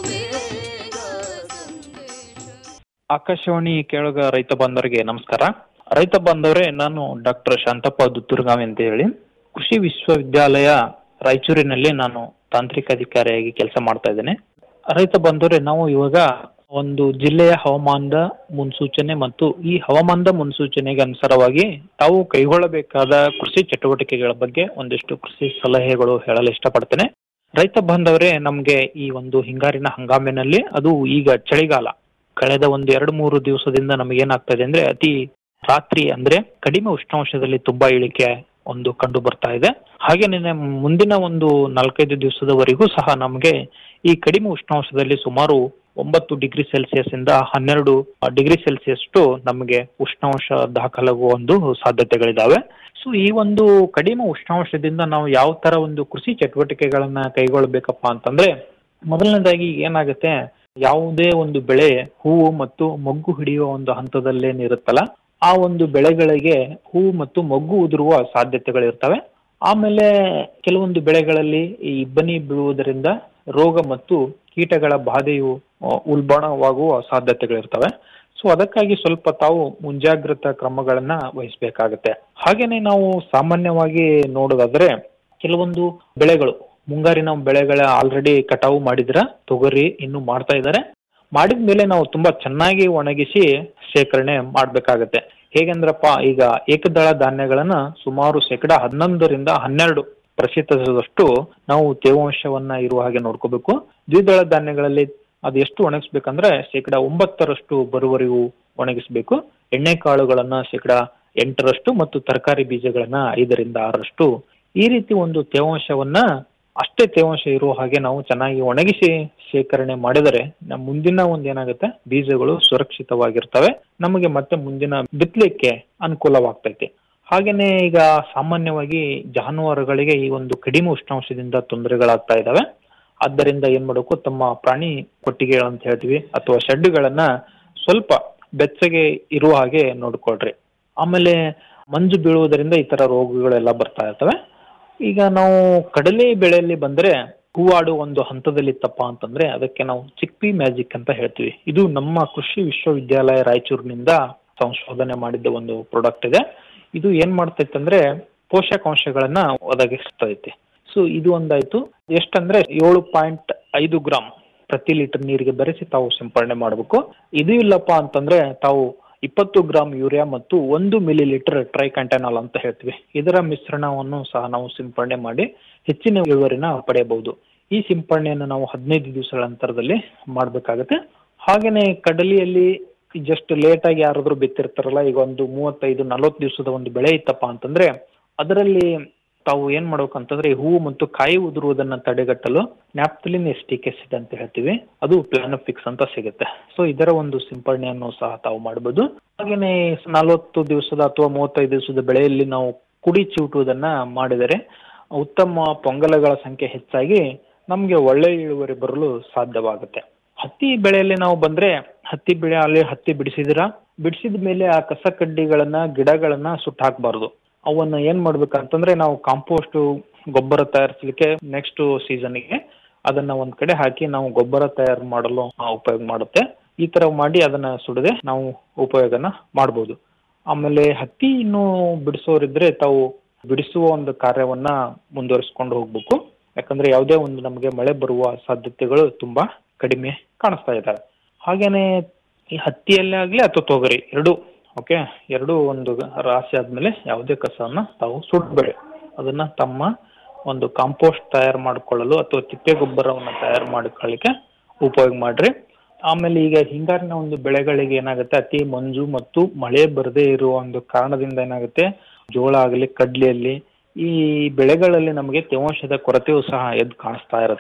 ಆಕಾಶವಾಣಿ ಕೇಳುಗ ರೈತ ಬಾಂಧವರಿಗೆ ನಮಸ್ಕಾರ ರೈತ ಬಾಂಧವರೇ ನಾನು ಡಾಕ್ಟರ್ ಶಾಂತಪ್ಪ ದುತ್ತೂರ್ಗಾವಿ ಅಂತ ಹೇಳಿ ಕೃಷಿ ವಿಶ್ವವಿದ್ಯಾಲಯ ರಾಯಚೂರಿನಲ್ಲಿ ನಾನು ತಾಂತ್ರಿಕ ಅಧಿಕಾರಿಯಾಗಿ ಕೆಲಸ ಮಾಡ್ತಾ ಇದ್ದೇನೆ ರೈತ ಬಾಂಧವರೇ ನಾವು ಇವಾಗ ಒಂದು ಜಿಲ್ಲೆಯ ಹವಾಮಾನದ ಮುನ್ಸೂಚನೆ ಮತ್ತು ಈ ಹವಾಮಾನದ ಮುನ್ಸೂಚನೆಗೆ ಅನುಸಾರವಾಗಿ ತಾವು ಕೈಗೊಳ್ಳಬೇಕಾದ ಕೃಷಿ ಚಟುವಟಿಕೆಗಳ ಬಗ್ಗೆ ಒಂದಿಷ್ಟು ಕೃಷಿ ಸಲಹೆಗಳು ಹೇಳಲು ಇಷ್ಟಪಡ್ತೇನೆ ರೈತ ಬಾಂಧವರೇ ನಮ್ಗೆ ಈ ಒಂದು ಹಿಂಗಾರಿನ ಹಂಗಾಮಿನಲ್ಲಿ ಅದು ಈಗ ಚಳಿಗಾಲ ಕಳೆದ ಒಂದು ಎರಡು ಮೂರು ದಿವಸದಿಂದ ನಮಗೇನಾಗ್ತಾ ಇದೆ ಅಂದ್ರೆ ಅತಿ ರಾತ್ರಿ ಅಂದ್ರೆ ಕಡಿಮೆ ಉಷ್ಣಾಂಶದಲ್ಲಿ ತುಂಬಾ ಇಳಿಕೆ ಒಂದು ಕಂಡು ಬರ್ತಾ ಇದೆ ಹಾಗೇನೆ ಮುಂದಿನ ಒಂದು ನಾಲ್ಕೈದು ದಿವಸದವರೆಗೂ ಸಹ ನಮಗೆ ಈ ಕಡಿಮೆ ಉಷ್ಣಾಂಶದಲ್ಲಿ ಸುಮಾರು ಒಂಬತ್ತು ಡಿಗ್ರಿ ಸೆಲ್ಸಿಯಸ್ ಇಂದ ಹನ್ನೆರಡು ಡಿಗ್ರಿ ಸೆಲ್ಸಿಯಸ್ ನಮಗೆ ಉಷ್ಣಾಂಶ ದಾಖಲಾಗುವ ಒಂದು ಸಾಧ್ಯತೆಗಳಿದಾವೆ ಸೊ ಈ ಒಂದು ಕಡಿಮೆ ಉಷ್ಣಾಂಶದಿಂದ ನಾವು ಯಾವ ತರ ಒಂದು ಕೃಷಿ ಚಟುವಟಿಕೆಗಳನ್ನ ಕೈಗೊಳ್ಬೇಕಪ್ಪ ಅಂತಂದ್ರೆ ಮೊದಲನೇದಾಗಿ ಏನಾಗುತ್ತೆ ಯಾವುದೇ ಒಂದು ಬೆಳೆ ಹೂವು ಮತ್ತು ಮೊಗ್ಗು ಹಿಡಿಯುವ ಒಂದು ಹಂತದಲ್ಲೇನಿರುತ್ತಲ್ಲ ಆ ಒಂದು ಬೆಳೆಗಳಿಗೆ ಹೂವು ಮತ್ತು ಮೊಗ್ಗು ಉದುರುವ ಸಾಧ್ಯತೆಗಳಿರ್ತವೆ ಆಮೇಲೆ ಕೆಲವೊಂದು ಬೆಳೆಗಳಲ್ಲಿ ಈ ಇಬ್ಬನಿ ಬೀಳುವುದರಿಂದ ರೋಗ ಮತ್ತು ಕೀಟಗಳ ಬಾಧೆಯು ಆ, ಉಲ್ಬಣವಾಗುವ ಸಾಧ್ಯತೆಗಳಿರ್ತವೆ ಸೊ ಅದಕ್ಕಾಗಿ ಸ್ವಲ್ಪ ತಾವು ಮುಂಜಾಗ್ರತಾ ಕ್ರಮಗಳನ್ನ ವಹಿಸಬೇಕಾಗತ್ತೆ ಹಾಗೇನೆ ನಾವು ಸಾಮಾನ್ಯವಾಗಿ ನೋಡೋದಾದ್ರೆ ಕೆಲವೊಂದು ಬೆಳೆಗಳು ಮುಂಗಾರಿನ ಬೆಳೆಗಳ ಆಲ್ರೆಡಿ ಕಟಾವು ಮಾಡಿದ್ರ ತೊಗರಿ ಇನ್ನು ಮಾಡ್ತಾ ಇದ್ದಾರೆ ಮಾಡಿದ ಮೇಲೆ ನಾವು ತುಂಬಾ ಚೆನ್ನಾಗಿ ಒಣಗಿಸಿ ಶೇಖರಣೆ ಮಾಡ್ಬೇಕಾಗತ್ತೆ ಹೇಗೆಂದ್ರಪ್ಪ ಈಗ ಏಕದಳ ಧಾನ್ಯಗಳನ್ನ ಸುಮಾರು ಶೇಕಡ ಹನ್ನೊಂದರಿಂದ ಹನ್ನೆರಡು ಪ್ರತಿಶತದಷ್ಟು ನಾವು ತೇವಾಂಶವನ್ನ ಇರುವ ಹಾಗೆ ನೋಡ್ಕೋಬೇಕು ದ್ವಿದಳ ಧಾನ್ಯಗಳಲ್ಲಿ ಅದು ಎಷ್ಟು ಒಣಗಿಸ್ಬೇಕಂದ್ರೆ ಶೇಕಡ ಒಂಬತ್ತರಷ್ಟು ಬರುವವರೆಗೂ ಒಣಗಿಸ್ಬೇಕು ಎಣ್ಣೆ ಕಾಳುಗಳನ್ನ ಶೇಕಡ ಎಂಟರಷ್ಟು ಮತ್ತು ತರಕಾರಿ ಬೀಜಗಳನ್ನ ಐದರಿಂದ ಆರರಷ್ಟು ಈ ರೀತಿ ಒಂದು ತೇವಾಂಶವನ್ನ ಅಷ್ಟೇ ತೇವಾಂಶ ಇರುವ ಹಾಗೆ ನಾವು ಚೆನ್ನಾಗಿ ಒಣಗಿಸಿ ಶೇಖರಣೆ ಮಾಡಿದರೆ ನಮ್ಮ ಮುಂದಿನ ಒಂದು ಏನಾಗುತ್ತೆ ಬೀಜಗಳು ಸುರಕ್ಷಿತವಾಗಿರ್ತವೆ ನಮಗೆ ಮತ್ತೆ ಮುಂದಿನ ಬಿತ್ತಲಿಕ್ಕೆ ಅನುಕೂಲವಾಗ್ತೈತಿ ಹಾಗೇನೆ ಈಗ ಸಾಮಾನ್ಯವಾಗಿ ಜಾನುವಾರುಗಳಿಗೆ ಈ ಒಂದು ಕಡಿಮೆ ಉಷ್ಣಾಂಶದಿಂದ ತೊಂದರೆಗಳಾಗ್ತಾ ಇದಾವೆ ಆದ್ದರಿಂದ ಏನ್ ಮಾಡಬೇಕು ತಮ್ಮ ಪ್ರಾಣಿ ಕೊಟ್ಟಿಗೆಗಳಂತ ಹೇಳ್ತೀವಿ ಅಥವಾ ಶೆಡ್ಗಳನ್ನ ಸ್ವಲ್ಪ ಬೆಚ್ಚಗೆ ಇರುವ ಹಾಗೆ ನೋಡ್ಕೊಳ್ರಿ ಆಮೇಲೆ ಮಂಜು ಬೀಳುವುದರಿಂದ ಈ ತರ ರೋಗಗಳೆಲ್ಲ ಬರ್ತಾ ಇರ್ತವೆ ಈಗ ನಾವು ಕಡಲೆ ಬೆಳೆಯಲ್ಲಿ ಬಂದ್ರೆ ಹೂವಾಡು ಒಂದು ಹಂತದಲ್ಲಿತ್ತಪ್ಪ ಅಂತಂದ್ರೆ ಅದಕ್ಕೆ ನಾವು ಚಿಕ್ಪಿ ಮ್ಯಾಜಿಕ್ ಅಂತ ಹೇಳ್ತೀವಿ ಇದು ನಮ್ಮ ಕೃಷಿ ವಿಶ್ವವಿದ್ಯಾಲಯ ರಾಯಚೂರಿನಿಂದ ಸಂಶೋಧನೆ ಮಾಡಿದ್ದ ಒಂದು ಪ್ರಾಡಕ್ಟ್ ಇದೆ ಇದು ಏನ್ ಮಾಡ್ತೈತೆ ಅಂದ್ರೆ ಪೋಷಕಾಂಶಗಳನ್ನ ಒದಗಿಸ್ತೈತಿ ಸೊ ಇದು ಒಂದಾಯ್ತು ಎಷ್ಟಂದ್ರೆ ಏಳು ಪಾಯಿಂಟ್ ಐದು ಗ್ರಾಮ್ ಪ್ರತಿ ಲೀಟರ್ ನೀರಿಗೆ ಬೆರೆಸಿ ತಾವು ಸಿಂಪರಣೆ ಮಾಡಬೇಕು ಇದು ಇಲ್ಲಪ್ಪ ಅಂತಂದ್ರೆ ತಾವು ಇಪ್ಪತ್ತು ಗ್ರಾಮ್ ಯೂರಿಯಾ ಮತ್ತು ಒಂದು ಮಿಲಿ ಲೀಟರ್ ಟ್ರೈಕಂಟೆನಾಲ್ ಅಂತ ಹೇಳ್ತೀವಿ ಇದರ ಮಿಶ್ರಣವನ್ನು ಸಹ ನಾವು ಸಿಂಪರಣೆ ಮಾಡಿ ಹೆಚ್ಚಿನ ಇಳುವರಿನ ಪಡೆಯಬಹುದು ಈ ಸಿಂಪರಣೆಯನ್ನು ನಾವು ಹದಿನೈದು ದಿವಸಗಳ ಅಂತರದಲ್ಲಿ ಮಾಡಬೇಕಾಗತ್ತೆ ಹಾಗೇನೆ ಕಡಲೆಯಲ್ಲಿ ಜಸ್ಟ್ ಲೇಟ್ ಆಗಿ ಯಾರಾದ್ರೂ ಬಿತ್ತಿರ್ತಾರಲ್ಲ ಈಗ ಒಂದು ಮೂವತ್ತೈದು ನಲವತ್ತು ದಿವಸದ ಒಂದು ಬೆಳೆ ಇತ್ತಪ್ಪ ಅಂತಂದ್ರೆ ಅದರಲ್ಲಿ ತಾವು ಏನ್ ಮಾಡ್ಬೇಕಂತಂದ್ರೆ ಈ ಹೂವು ಮತ್ತು ಕಾಯಿ ಉದುರುವುದನ್ನ ತಡೆಗಟ್ಟಲು ನ್ಯಾಪ್ತಲಿನ್ ಎಸ್ಟಿಕೆಸಿಡ್ ಅಂತ ಹೇಳ್ತೀವಿ ಅದು ಪ್ಲಾನಫಿಕ್ಸ್ ಅಂತ ಸಿಗುತ್ತೆ ಸೊ ಇದರ ಒಂದು ಸಿಂಪರಣೆಯನ್ನು ಸಹ ತಾವು ಮಾಡಬಹುದು ಹಾಗೇನೆ ನಲವತ್ತು ದಿವಸದ ಅಥವಾ ಮೂವತ್ತೈದು ದಿವಸದ ಬೆಳೆಯಲ್ಲಿ ನಾವು ಕುಡಿ ಚಿವುಟುವುದನ್ನ ಮಾಡಿದರೆ ಉತ್ತಮ ಪೊಂಗಲಗಳ ಸಂಖ್ಯೆ ಹೆಚ್ಚಾಗಿ ನಮ್ಗೆ ಒಳ್ಳೆ ಇಳುವರಿ ಬರಲು ಸಾಧ್ಯವಾಗುತ್ತೆ ಹತ್ತಿ ಬೆಳೆಯಲ್ಲಿ ನಾವು ಬಂದ್ರೆ ಹತ್ತಿ ಬೆಳೆ ಅಲ್ಲಿ ಹತ್ತಿ ಬಿಡಿಸಿದಿರ ಬಿಡಿಸಿದ ಮೇಲೆ ಆ ಕಸ ಕಡ್ಡಿಗಳನ್ನ ಗಿಡಗಳನ್ನ ಸುಟ್ಟು ಹಾಕಬಾರ್ದು ಅವನ್ನ ಏನ್ ಮಾಡ್ಬೇಕಂತಂದ್ರೆ ನಾವು ಕಾಂಪೋಸ್ಟ್ ಗೊಬ್ಬರ ತಯಾರಿಸಲಿಕ್ಕೆ ನೆಕ್ಸ್ಟ್ ಸೀಸನ್ಗೆ ಅದನ್ನ ಒಂದ್ ಕಡೆ ಹಾಕಿ ನಾವು ಗೊಬ್ಬರ ತಯಾರು ಮಾಡಲು ಆ, ಉಪಯೋಗ ಮಾಡುತ್ತೆ ಈ ತರ ಮಾಡಿ ಅದನ್ನ ಸುಡದೆ ನಾವು ಉಪಯೋಗನ ಮಾಡ್ಬೋದು ಆಮೇಲೆ ಹತ್ತಿ ಇನ್ನು ಬಿಡಿಸೋರಿದ್ರೆ ತಾವು ಬಿಡಿಸುವ ಒಂದು ಕಾರ್ಯವನ್ನ ಮುಂದುವರಿಸ್ಕೊಂಡು ಹೋಗ್ಬೇಕು ಯಾಕಂದ್ರೆ ಯಾವುದೇ ಒಂದು ನಮಗೆ ಮಳೆ ಬರುವ ಸಾಧ್ಯತೆಗಳು ತುಂಬಾ ಕಡಿಮೆ ಕಾಣಿಸ್ತಾ ಇದ್ದಾವೆ ಹಾಗೇನೆ ಈ ಹತ್ತಿಯಲ್ಲೇ ಆಗ್ಲಿ ಅಥವಾ ತೊಗರಿ ಎರಡು ಓಕೆ ಎರಡು ಒಂದು ರಾಶಿ ಆದ್ಮೇಲೆ ಯಾವುದೇ ಕಸವನ್ನ ತಾವು ಸುಡಬೇಡಿ ಅದನ್ನ ತಮ್ಮ ಒಂದು ಕಾಂಪೋಸ್ಟ್ ತಯಾರು ಮಾಡಿಕೊಳ್ಳಲು ಅಥವಾ ತಿಪ್ಪೆ ಗೊಬ್ಬರವನ್ನ ತಯಾರು ಮಾಡ್ಕೊಳ್ಳಿಕ್ಕೆ ಉಪಯೋಗ ಮಾಡ್ರಿ ಆಮೇಲೆ ಈಗ ಹಿಂಗಾರಿನ ಒಂದು ಬೆಳೆಗಳಿಗೆ ಏನಾಗುತ್ತೆ ಅತಿ ಮಂಜು ಮತ್ತು ಮಳೆ ಬರದೇ ಇರುವ ಒಂದು ಕಾರಣದಿಂದ ಏನಾಗುತ್ತೆ ಜೋಳ ಆಗಲಿ ಕಡ್ಲಿಯಲ್ಲಿ ಈ ಬೆಳೆಗಳಲ್ಲಿ ನಮಗೆ ತೇವಾಂಶದ ಕೊರತೆಯೂ ಸಹ ಎದ್ದು ಕಾಣಿಸ್ತಾ ಇರುತ್ತೆ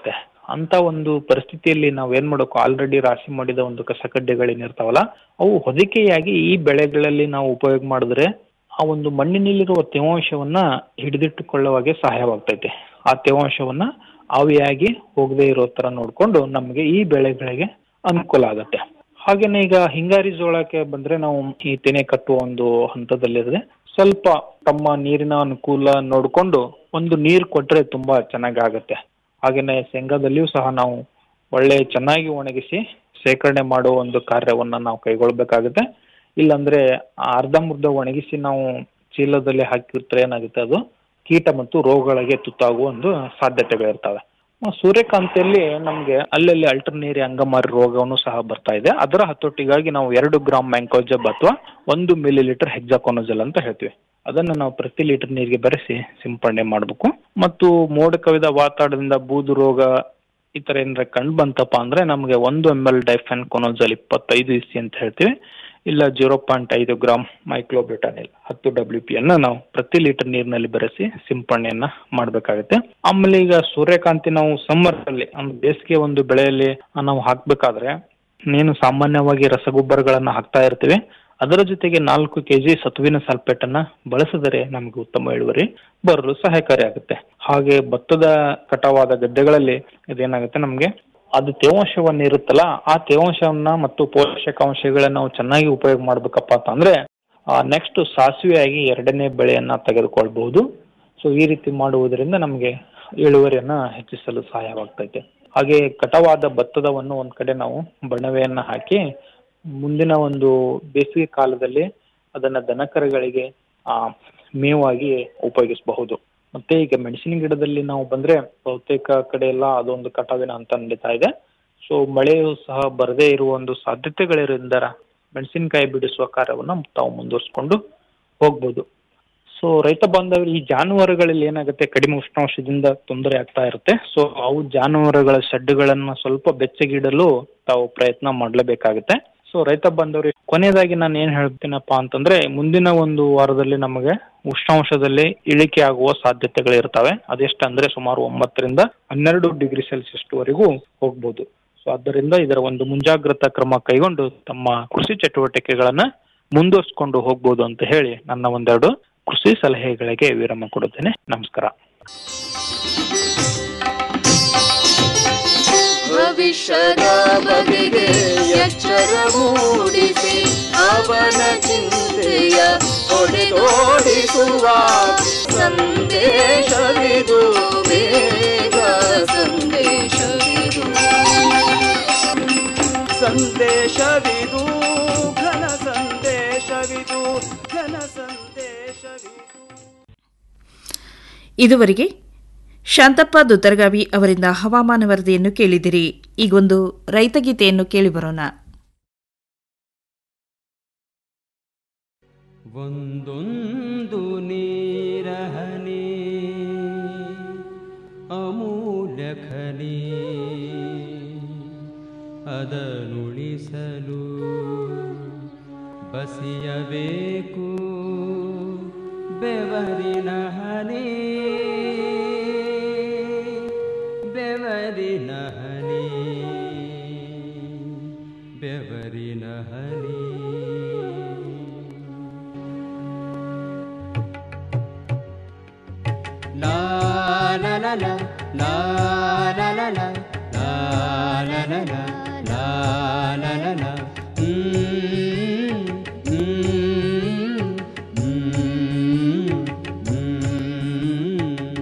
ಅಂತ ಒಂದು ಪರಿಸ್ಥಿತಿಯಲ್ಲಿ ನಾವು ಏನ್ ಮಾಡಬೇಕು ಆಲ್ರೆಡಿ ರಾಶಿ ಮಾಡಿದ ಒಂದು ಕಸಕಡ್ಡೆಗಳೇನಿರ್ತಾವಲ್ಲ ಅವು ಹೊದಿಕೆಯಾಗಿ ಈ ಬೆಳೆಗಳಲ್ಲಿ ನಾವು ಉಪಯೋಗ ಮಾಡಿದ್ರೆ ಆ ಒಂದು ಮಣ್ಣಿನಲ್ಲಿರುವ ತೇವಾಂಶವನ್ನ ಹಿಡಿದಿಟ್ಟುಕೊಳ್ಳುವಾಗೆ ಸಹಾಯವಾಗ್ತೈತೆ ಆ ತೇವಾಂಶವನ್ನ ಆವಿಯಾಗಿ ಹೋಗದೆ ಇರೋ ತರ ನೋಡ್ಕೊಂಡು ನಮಗೆ ಈ ಬೆಳೆಗಳಿಗೆ ಅನುಕೂಲ ಆಗತ್ತೆ ಹಾಗೇನೆ ಈಗ ಹಿಂಗಾರಿ ಜೋಳಕ್ಕೆ ಬಂದ್ರೆ ನಾವು ಈ ತೆನೆ ಕಟ್ಟುವ ಒಂದು ಹಂತದಲ್ಲಿದೆ ಸ್ವಲ್ಪ ತಮ್ಮ ನೀರಿನ ಅನುಕೂಲ ನೋಡಿಕೊಂಡು ಒಂದು ನೀರು ಕೊಟ್ರೆ ತುಂಬಾ ಚೆನ್ನಾಗಿ ಆಗತ್ತೆ ಹಾಗೇನೆ ಶೇಂಗಾದಲ್ಲಿಯೂ ಸಹ ನಾವು ಒಳ್ಳೆ ಚೆನ್ನಾಗಿ ಒಣಗಿಸಿ ಶೇಖರಣೆ ಮಾಡುವ ಒಂದು ಕಾರ್ಯವನ್ನ ನಾವು ಕೈಗೊಳ್ಬೇಕಾಗುತ್ತೆ ಇಲ್ಲಾಂದ್ರೆ ಆ ಅರ್ಧಂಬರ್ಧ ಒಣಗಿಸಿ ನಾವು ಚೀಲದಲ್ಲಿ ಹಾಕಿರ್ತಾರೆ ಏನಾಗುತ್ತೆ ಅದು ಕೀಟ ಮತ್ತು ರೋಗಗಳಿಗೆ ತುತ್ತಾಗುವ ಒಂದು ಸಾಧ್ಯತೆಗಳಿರ್ತವೆ ಆ, ಸೂರ್ಯಕಾಂತಿಯಲ್ಲಿ ನಮಗೆ ಅಲ್ಲಲ್ಲಿ ಅಲ್ಟರ್ನೇರಿ ಅಂಗಮಾರಿ ರೋಗವನ್ನು ಸಹ ಬರ್ತಾ ಇದೆ ಅದರ ಹತೋಟಿಗಾಗಿ ನಾವು ಎರಡು ಗ್ರಾಮ್ ಮ್ಯಾಂಕೋಜಬ್ ಅಥವಾ ಒಂದು ಮಿಲಿ ಲೀಟರ್ ಹೆಕ್ಸಾಕೋನೋಜಲ್ ಅಂತ ಹೇಳ್ತೀವಿ ಅದನ್ನು ನಾವು ಪ್ರತಿ ಲೀಟರ್ ನೀರಿಗೆ ಬೆರೆಸಿ ಸಿಂಪಡಣೆ ಮಾಡಬೇಕು ಮತ್ತು ಮೋಡ ಕವಿದ ವಾತಾವರಣದಿಂದ ಬೂದು ರೋಗ ಈ ತರ ಏನಾರ ಕಂಡು ಬಂತಪ್ಪ ಅಂದ್ರೆ ನಮಗೆ ಒಂದು ಎಮ್ ಎಲ್ ಡೈಫೆನ್ ಕೊನೋಜಲ್ ಇಪ್ಪತ್ತೈದು ಇಸಿ ಅಂತ ಹೇಳ್ತೀವಿ ಇಲ್ಲ ಜೀರೋ ಪಾಯಿಂಟ್ ಐದು ಗ್ರಾಮ್ ಮೈಕ್ಲೋಬ್ರಿಟಾನಿಲ್ ಹತ್ತು ಡಬ್ಲ್ಯೂ ಪಿ ಅನ್ನ ನಾವು ಪ್ರತಿ ಲೀಟರ್ ನೀರಿನಲ್ಲಿ ಬೆರೆಸಿ ಸಿಂಪಡಣೆಯನ್ನ ಮಾಡಬೇಕಾಗುತ್ತೆ ಆಮೇಲೆ ಈಗ ಸೂರ್ಯಕಾಂತಿ ನಾವು ಸಮ್ಮರ್ ಅಲ್ಲಿ ಅಂದ್ರೆ ಬೇಸಿಗೆ ಒಂದು ಬೆಳೆಯಲ್ಲಿ ನಾವು ಹಾಕ್ಬೇಕಾದ್ರೆ ನೀನು ಸಾಮಾನ್ಯವಾಗಿ ರಸಗೊಬ್ಬರಗಳನ್ನ ಹಾಕ್ತಾ ಇರ್ತೀವಿ ಅದರ ಜೊತೆಗೆ ನಾಲ್ಕು ಕೆಜಿ ಸತುವಿನ ಸಲ್ಫೇಟ್ ಅನ್ನ ಬಳಸಿದರೆ ನಮಗೆ ಉತ್ತಮ ಇಳುವರಿ ಬರಲು ಸಹಾಯಕಾರಿಯಾಗುತ್ತೆ ಹಾಗೆ ಭತ್ತದ ಕಟಾವಾದ ಗದ್ದೆಗಳಲ್ಲಿ ಇದೇನಾಗುತ್ತೆ ನಮಗೆ ಅದು ತೇವಾಂಶವನ್ನ ಇರುತ್ತಲ್ಲ ಆ ತೇವಾಂಶವನ್ನ ಮತ್ತು ಪೋಷಕಾಂಶಗಳನ್ನ ನಾವು ಚೆನ್ನಾಗಿ ಉಪಯೋಗ ಮಾಡ್ಬೇಕಪ್ಪ ಅಂತಂದ್ರೆ ನೆಕ್ಸ್ಟ್ ಸಾಸಿವೆಯಾಗಿ ಎರಡನೇ ಬೆಳೆಯನ್ನ ತೆಗೆದುಕೊಳ್ಬಹುದು ಸೊ ಈ ರೀತಿ ಮಾಡುವುದರಿಂದ ನಮಗೆ ಇಳುವರಿಯನ್ನ ಹೆಚ್ಚಿಸಲು ಸಹಾಯವಾಗ್ತೈತೆ ಹಾಗೆ ಕಟಾವಾದ ಭತ್ತದವನ್ನು ಒಂದ್ ಕಡೆ ನಾವು ಬಣವೆಯನ್ನ ಹಾಕಿ ಮುಂದಿನ ಒಂದು ಬೇಸಿಗೆ ಕಾಲದಲ್ಲಿ ಅದನ್ನ ದನಕರುಗಳಿಗೆ ಆ ಮೇವಾಗಿ ಉಪಯೋಗಿಸಬಹುದು ಮತ್ತೆ ಈಗ ಮೆಣಸಿನ ಗಿಡದಲ್ಲಿ ನಾವು ಬಂದ್ರೆ ಬಹುತೇಕ ಕಡೆ ಎಲ್ಲ ಅದೊಂದು ಕಟಾವಿನ ಹಂತ ನಡೀತಾ ಇದೆ ಸೊ ಮಳೆಯು ಸಹ ಬರದೇ ಇರುವ ಒಂದು ಸಾಧ್ಯತೆಗಳಿರೋದ್ರಿಂದ ಮೆಣಸಿನಕಾಯಿ ಬಿಡಿಸುವ ಕಾರ್ಯವನ್ನ ತಾವು ಮುಂದುವರಿಸಿಕೊಂಡು ಹೋಗ್ಬೋದು ಸೊ ರೈತ ಬಾಂಧವರು ಈ ಜಾನುವಾರುಗಳಲ್ಲಿ ಏನಾಗುತ್ತೆ ಕಡಿಮೆ ಉಷ್ಣಾಂಶದಿಂದ ತೊಂದರೆ ಆಗ್ತಾ ಇರುತ್ತೆ ಸೊ ಅವು ಜಾನುವಾರುಗಳ ಶೆಡ್ಗಳನ್ನ ಸ್ವಲ್ಪ ಬೆಚ್ಚಗಿಡಲು ತಾವು ಪ್ರಯತ್ನ ಮಾಡಲೇಬೇಕಾಗುತ್ತೆ ಸೊ ರೈತ ಬಾಂಧವರು ಕೊನೆಯದಾಗಿ ನಾನು ಏನ್ ಹೇಳ್ತೀನಪ್ಪ ಅಂತಂದ್ರೆ ಮುಂದಿನ ಒಂದು ವಾರದಲ್ಲಿ ನಮಗೆ ಉಷ್ಣಾಂಶದಲ್ಲಿ ಇಳಿಕೆ ಆಗುವ ಸಾಧ್ಯತೆಗಳಿರ್ತವೆ ಅದೆಷ್ಟಂದ್ರೆ ಸುಮಾರು ಒಂಬತ್ತರಿಂದ ಹನ್ನೆರಡು ಡಿಗ್ರಿ ಸೆಲ್ಸಿಯಸ್ ವರೆಗೂ ಹೋಗ್ಬೋದು ಸೊ ಆದ್ದರಿಂದ ಇದರ ಒಂದು ಮುಂಜಾಗ್ರತಾ ಕ್ರಮ ಕೈಗೊಂಡು ತಮ್ಮ ಕೃಷಿ ಚಟುವಟಿಕೆಗಳನ್ನ ಮುಂದುವರಿಸಿಕೊಂಡು ಹೋಗ್ಬೋದು ಅಂತ ಹೇಳಿ ನನ್ನ ಒಂದೆರಡು ಕೃಷಿ ಸಲಹೆಗಳಿಗೆ ವಿರಾಮ ಕೊಡುತ್ತೇನೆ ನಮಸ್ಕಾರ ಭವಿಷ್ಯದ ಬಗೆಗೆ ಎಚ್ಚರ ಮೂಡಿಸಿ ಅವನ ಚಿಂತೆಯ ಹೊಡೆದೋಡಿಸುವ ಸಂದೇಶವಿದು ಬೇಗ ಸಂದೇಶವಿದು ಸಂದೇಶವಿದು ಘನ ಸಂದೇಶವಿದು ಘನ ಸಂದೇಶವಿದು ಇದುವರೆಗೆ ಶಾಂತಪ್ಪ ದುತ್ತರಗಾವಿ ಅವರಿಂದ ಹವಾಮಾನ ವರದಿಯನ್ನು ಕೇಳಿದಿರಿ ಈಗೊಂದು ರೈತಗೀತೆಯನ್ನು ಕೇಳಿಬರೋಣ ಒಂದೊಂದು ನೀರಹನಿ ಅಮೂಲ್ಯ ಖನಿ ಅದನುಳಿಸಲು ಬಸಿಯಬೇಕು ಬೆವರಿನ ಹನಿ ಬೆವರಿನ ಹನಿ ಬೆವರಿನ ಹನಿ La la la la la la la la la la la la la la la la Mm, mm, mm, mm.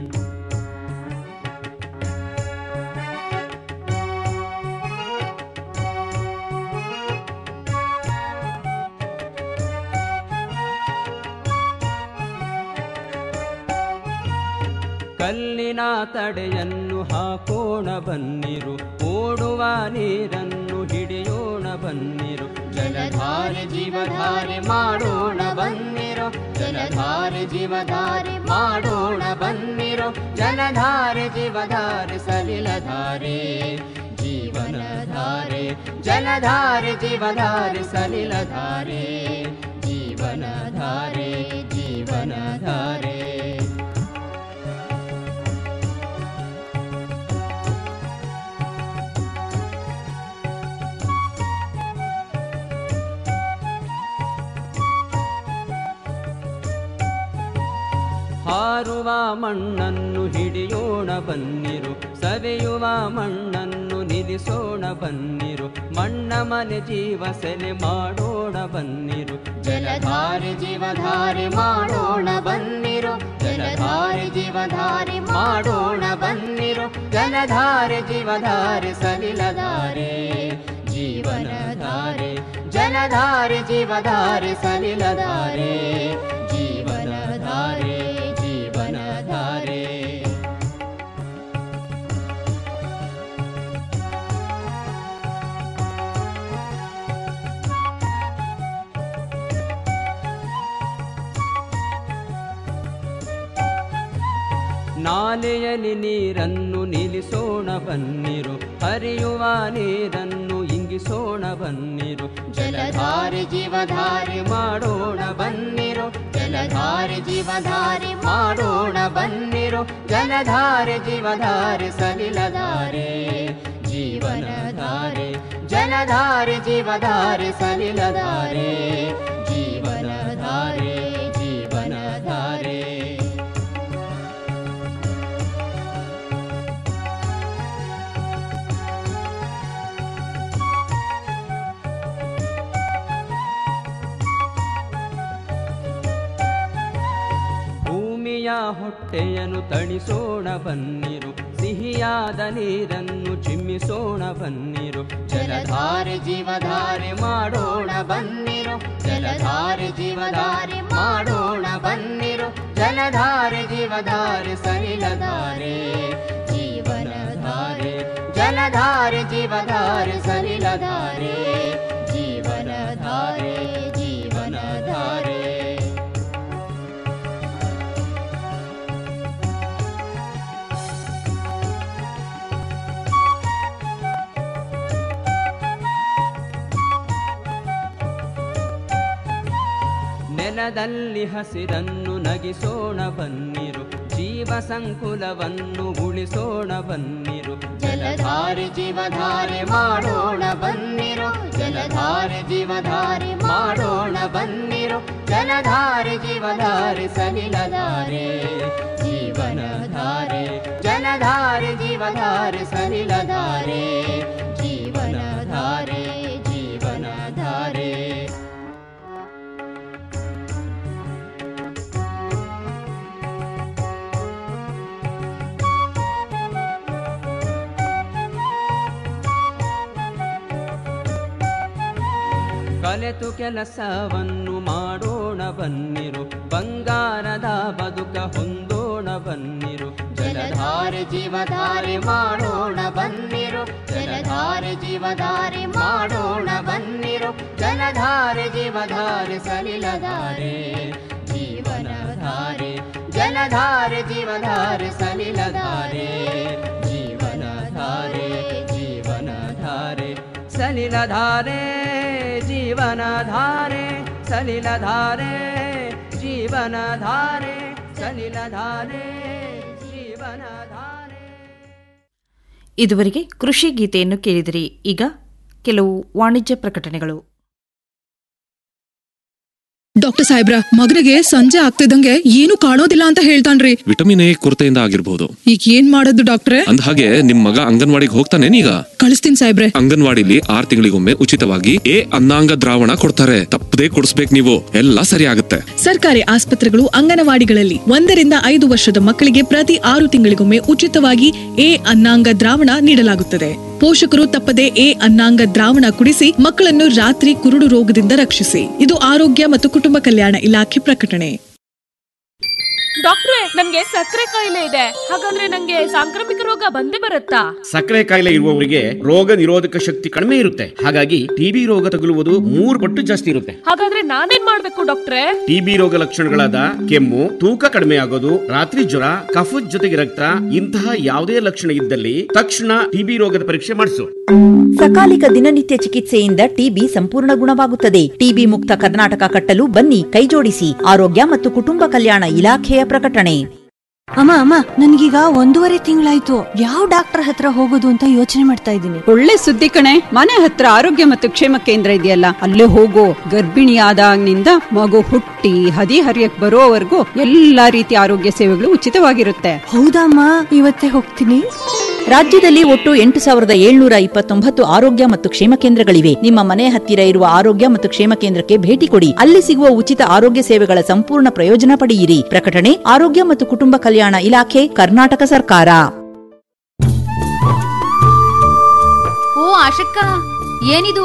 ಕಲ್ಲಿನ ತಡೆಯನ್ನು ಹಾಕೋಣ ಬನ್ನಿರು ಓಡುವ ನೀರನ್ನು ಹಿಡಿಯೋಣ ಬನ್ನಿರು ಜಲಧಾರೆ ಜೀವಧಾರೆ ಮಾಡೋಣ ಬನ್ನಿರು ಜಲಧಾರೆ ಜೀವಧಾರೆ ಮಾಡೋಣ ಬನ್ನಿರು ಜಲಧಾರೆ ಜೀವಧಾರೆ ಸಲಿಲಧಾರೆ ಜೀವನಧಾರೆ ಜಲಧಾರೆ ಜೀವಧಾರೆ ಸಲಿಲಧಾರೆ ಜೀವನಧಾರೆ ಜೀವನಧಾರೆ ಸಾರುವ ಮಣ್ಣನ್ನು ಹಿಡಿಯೋಣ ಬನ್ನಿರು ಸವೆಯುವ ಮಣ್ಣನ್ನು ನಿಲ್ಲಿಸೋಣ ಬನ್ನಿರು ಮಣ್ಣ ಮನೆ ಜೀವ ಸೆಲೆ ಮಾಡೋಣ ಬನ್ನಿರು ಜಲಧಾರೆ ಜೀವಧಾರೆ ಮಾಡೋಣ ಬನ್ನಿರು ಜಲಧಾರೆ ಜೀವಧಾರೆ ಮಾಡೋಣ ಬನ್ನಿರು ಜಲಧಾರೆ ಜೀವಧಾರೆ ಸಲಿಲಧಾರೆ ಜೀವನಧಾರೆ ಜಲಧಾರೆ ಜೀವಧಾರೆ ಸಲಿಲಧಾರೆ ಜೀವನಧಾರೆ ಜೀವನಧಾರೆ ನಾಲೆಯಲ್ಲಿ ನೀರನ್ನು ನಿಲ್ಲಿಸೋಣ ಬನ್ನಿರು ಹರಿಯುವ ನೀರನ್ನು ಇಂಗಿಸೋಣ ಬನ್ನಿರು ಜಲಧಾರೆ ಜೀವಧಾರೆ ಮಾಡೋಣ ಬನ್ನಿರು ಜಲಧಾರೆ ಜೀವಧಾರೆ ಮಾಡೋಣ ಬನ್ನಿರು ಜಲಧಾರೆ ಜೀವಧಾರೆ ಸಲಿಲಧಾರೆ ಜೀವನಧಾರೆ ಜಲಧಾರೆ ಜೀವಧಾರೆ ಸಲಿಲಧಾರೆ ಜೀವನಧಾರೆ ಜೀವನಧಾರೆ ಭೂಮಿಯ ಹೊಟ್ಟೆಯನ್ನು ತಣಿಸೋಣ ಬನ್ನಿರು ಸಿಹಿಯಾದ ನೀರನ್ನು ಚಿಮ್ಮಿಸೋಣ ಬನ್ನಿರು ಜಲಧಾರೆ ಜೀವಧಾರೆ ಮಾಡೋಣ ಬನ್ನಿರು ಜಲಧಾರೆ ಜೀವಧಾರೆ ಮಾಡೋಣ ಬನ್ನಿರು ಜಲಧಾರೆ ಜೀವಧಾರೆ ಸಲಿಲಧಾರೆ ಜೀವನಧಾರೆ ಜಲಧಾರೆ ಜೀವಧಾರೆ ಸಲಿಲಧಾರೆ ಜೀವನಧಾರೆ ಜೀವನಧಾರೆ ನೆಲದಲ್ಲಿ ಹಸಿರನ್ನು ನಗಿಸೋಣ ಬನ್ನಿರು ಜೀವ ಸಂಕುಲವನ್ನು ಉಳಿಸೋಣ ಬನ್ನಿರು ಜಲಧಾರೆ ಜೀವಧಾರೆ ಮಾಡೋಣ ಬನ್ನಿರು ಜಲಧಾರೆ ಜೀವಧಾರೆ ಮಾಡೋಣ ಬನ್ನಿರು ಜಲಧಾರೆ ಜೀವಧಾರೆ ಸಲಿಲಧಾರೆ ಜೀವನಧಾರೆ ಜಲಧಾರೆ ಜೀವಧಾರೆ ಸಲಿಲಧಾರೆ ಜೀವನಧಾರೆ ಜೀವನಧಾರೆ ಕಲೆತು ಕೆಲಸವನ್ನು ಮಾಡೋಣ ಬನ್ನಿರು ಬಂಗಾರದ ಬದುಕ ಹೊಂದೋಣ ಬನ್ನಿರು ಜಲಧಾರೆ ಜೀವಧಾರೆ ಮಾಡೋಣ ಬನ್ನಿರು ಜಲಧಾರೆ ಜೀವಧಾರೆ ಮಾಡೋಣ ಬನ್ನಿರು ಜಲಧಾರೆ ಜೀವಧಾರೆ ಸಲಿಲಧಾರೆ ಜೀವನಧಾರೆ ಜಲಧಾರೆ ಜೀವಧಾರೆ ಸಲಿಲಧಾರೆ ಜೀವನಧಾರೆ ಜೀವನಧಾರೆ ಸಲಿಲಧಾರೆ ಜೀವನಧಾರೆ ಸಲಿಲಧಾರೆ ಜೀವನಧಾರೆ ಸಲಿಲಧಾರೆ ಜೀವನಧಾರೆ ಇದುವರೆಗೆ ಕೃಷಿ ಗೀತೆಯನ್ನು ಕೇಳಿದಿರಿ ಈಗ ಕೆಲವು ವಾಣಿಜ್ಯ ಪ್ರಕಟಣೆಗಳು ಡಾಕ್ಟರ್ ಸಾಹೇಬ್ರ ಮಗನಿಗೆ ಸಂಜೆ ಆಗ್ತಿದಂಗೆ ಏನು ಕಾಣೋದಿಲ್ಲ ಅಂತ ಹೇಳ್ತಾನ್ರಿ ವಿಟಮಿನ್ ಎ ಕೊರತೆಯಿಂದ ಆಗಿರ್ಬೋದು ಈಗ ಏನ್ ಮಾಡೋದು ಡಾಕ್ಟ್ರೆ ಅಂದ ಹಾಗೆ ನಿಮ್ ಮಗ ಅಂಗನವಾಡಿಗೆ ಹೋಗ್ತಾನೇನೀಗ ಕಳಿಸ್ತೀನಿ ಸಾಹೇಬ್ರೆ ಅಂಗನವಾಡಿಲಿ ಆರ್ ತಿಂಗಳಿಗೊಮ್ಮೆ ಉಚಿತವಾಗಿ ಎ ಅನ್ನಾಂಗ ದ್ರಾವಣ ಕೊಡ್ತಾರೆ ತಪ್ಪದೇ ಕೊಡಿಸ್ಬೇಕು ನೀವು ಎಲ್ಲ ಸರಿ ಆಗುತ್ತೆ ಸರ್ಕಾರಿ ಆಸ್ಪತ್ರೆಗಳು ಅಂಗನವಾಡಿಗಳಲ್ಲಿ ಒಂದರಿಂದ ಐದು ವರ್ಷದ ಮಕ್ಕಳಿಗೆ ಪ್ರತಿ ಆರು ತಿಂಗಳಿಗೊಮ್ಮೆ ಉಚಿತವಾಗಿ ಎ ಅನ್ನಾಂಗ ದ್ರಾವಣ ನೀಡಲಾಗುತ್ತದೆ ಪೋಷಕರು ತಪ್ಪದೆ ಎ ಅನ್ನಾಂಗ ದ್ರಾವಣ ಕುಡಿಸಿ ಮಕ್ಕಳನ್ನು ರಾತ್ರಿ ಕುರುಡು ರೋಗದಿಂದ ರಕ್ಷಿಸಿ ಇದು ಆರೋಗ್ಯ ಮತ್ತು ಕುಟುಂಬ ಕಲ್ಯಾಣ ಇಲಾಖೆ ಪ್ರಕಟಣೆ ಡಾಕ್ಟ್ರೆ ನನ್ಗೆ ಸಕ್ಕರೆ ಕಾಯಿಲೆ ಇದೆ ಹಾಗಾದ್ರೆ ನಂಗೆ ಸಾಂಕ್ರಾಮಿಕ ರೋಗ ಬಂದೇ ಬರುತ್ತಾ ಸಕ್ಕರೆ ಕಾಯಿಲೆ ಇರುವವರಿಗೆ ರೋಗ ನಿರೋಧಕ ಶಕ್ತಿ ಕಡಿಮೆ ಇರುತ್ತೆ ಹಾಗಾಗಿ ಟಿಬಿ ರೋಗ ತಗುಲುವುದು ಮೂರು ಪಟ್ಟು ಜಾಸ್ತಿ ಇರುತ್ತೆ ಹಾಗಾದ್ರೆ ನಾನೇನ್ ಮಾಡ್ಬೇಕು ಡಾಕ್ಟ್ರೆ ಟಿಬಿ ರೋಗ ಲಕ್ಷಣಗಳಾದ ಕೆಮ್ಮು ತೂಕ ಕಡಿಮೆ ಆಗೋದು ರಾತ್ರಿ ಜ್ವರ ಕಫದ ಜೊತೆಗೆ ರಕ್ತ ಇಂತಹ ಯಾವುದೇ ಲಕ್ಷಣ ಇದ್ದಲ್ಲಿ ತಕ್ಷಣ ಟಿಬಿ ರೋಗದ ಪರೀಕ್ಷೆ ಮಾಡಿಸು ಸಕಾಲಿಕ ದಿನನಿತ್ಯ ಚಿಕಿತ್ಸೆಯಿಂದ ಟಿಬಿ ಸಂಪೂರ್ಣ ಗುಣವಾಗುತ್ತದೆ ಟಿಬಿ ಮುಕ್ತ ಕರ್ನಾಟಕ ಕಟ್ಟಲು ಬನ್ನಿ ಕೈಜೋಡಿಸಿ ಆರೋಗ್ಯ ಮತ್ತು ಕುಟುಂಬ ಕಲ್ಯಾಣ ಇಲಾಖೆಯ ಪ್ರಕಟಣೆ ಅಮ್ಮ ಅಮ್ಮ ನನ್ಗೀಗ ಒಂದೂವರೆ ತಿಂಗಳಾಯ್ತು ಯಾವ ಡಾಕ್ಟರ್ ಹತ್ರ ಹೋಗೋದು ಅಂತ ಯೋಚನೆ ಮಾಡ್ತಾ ಇದ್ದೀನಿ ಒಳ್ಳೆ ಸುದ್ದಿ ಕಣೆ ಮನೆ ಹತ್ರ ಆರೋಗ್ಯ ಮತ್ತು ಕ್ಷೇಮ ಕೇಂದ್ರ ಇದೆಯಲ್ಲ ಅಲ್ಲೇ ಹೋಗು ಗರ್ಭಿಣಿಯಾದಾಗಿನಿಂದ ಮಗು ಹುಟ್ಟಿ ಹದಿ ಹರಿಯಕ್ ಬರೋವರೆಗೂ ಎಲ್ಲಾ ರೀತಿಯ ಆರೋಗ್ಯ ಸೇವೆಗಳು ಉಚಿತವಾಗಿರುತ್ತೆ ಹೌದಮ್ಮ ಇವತ್ತೇ ಹೋಗ್ತೀನಿ ರಾಜ್ಯದಲ್ಲಿ ಒಟ್ಟು ಎಂಟು ಸಾವಿರದ ಏಳ್ನೂರ ಇಪ್ಪತ್ತೊಂಬತ್ತು ಆರೋಗ್ಯ ಮತ್ತು ಕ್ಷೇಮ ಕೇಂದ್ರಗಳಿವೆ ನಿಮ್ಮ ಮನೆ ಹತ್ತಿರ ಇರುವ ಆರೋಗ್ಯ ಮತ್ತು ಕ್ಷೇಮ ಕೇಂದ್ರಕ್ಕೆ ಭೇಟಿ ಕೊಡಿ ಅಲ್ಲಿ ಸಿಗುವ ಉಚಿತ ಆರೋಗ್ಯ ಸೇವೆಗಳ ಸಂಪೂರ್ಣ ಪ್ರಯೋಜನ ಪಡೆಯಿರಿ ಪ್ರಕಟಣೆ ಆರೋಗ್ಯ ಮತ್ತು ಕುಟುಂಬ ಕಲ್ಯಾಣ ಇಲಾಖೆ ಕರ್ನಾಟಕ ಸರ್ಕಾರ ಓ ಆಶಕ್ಕ ಏನಿದು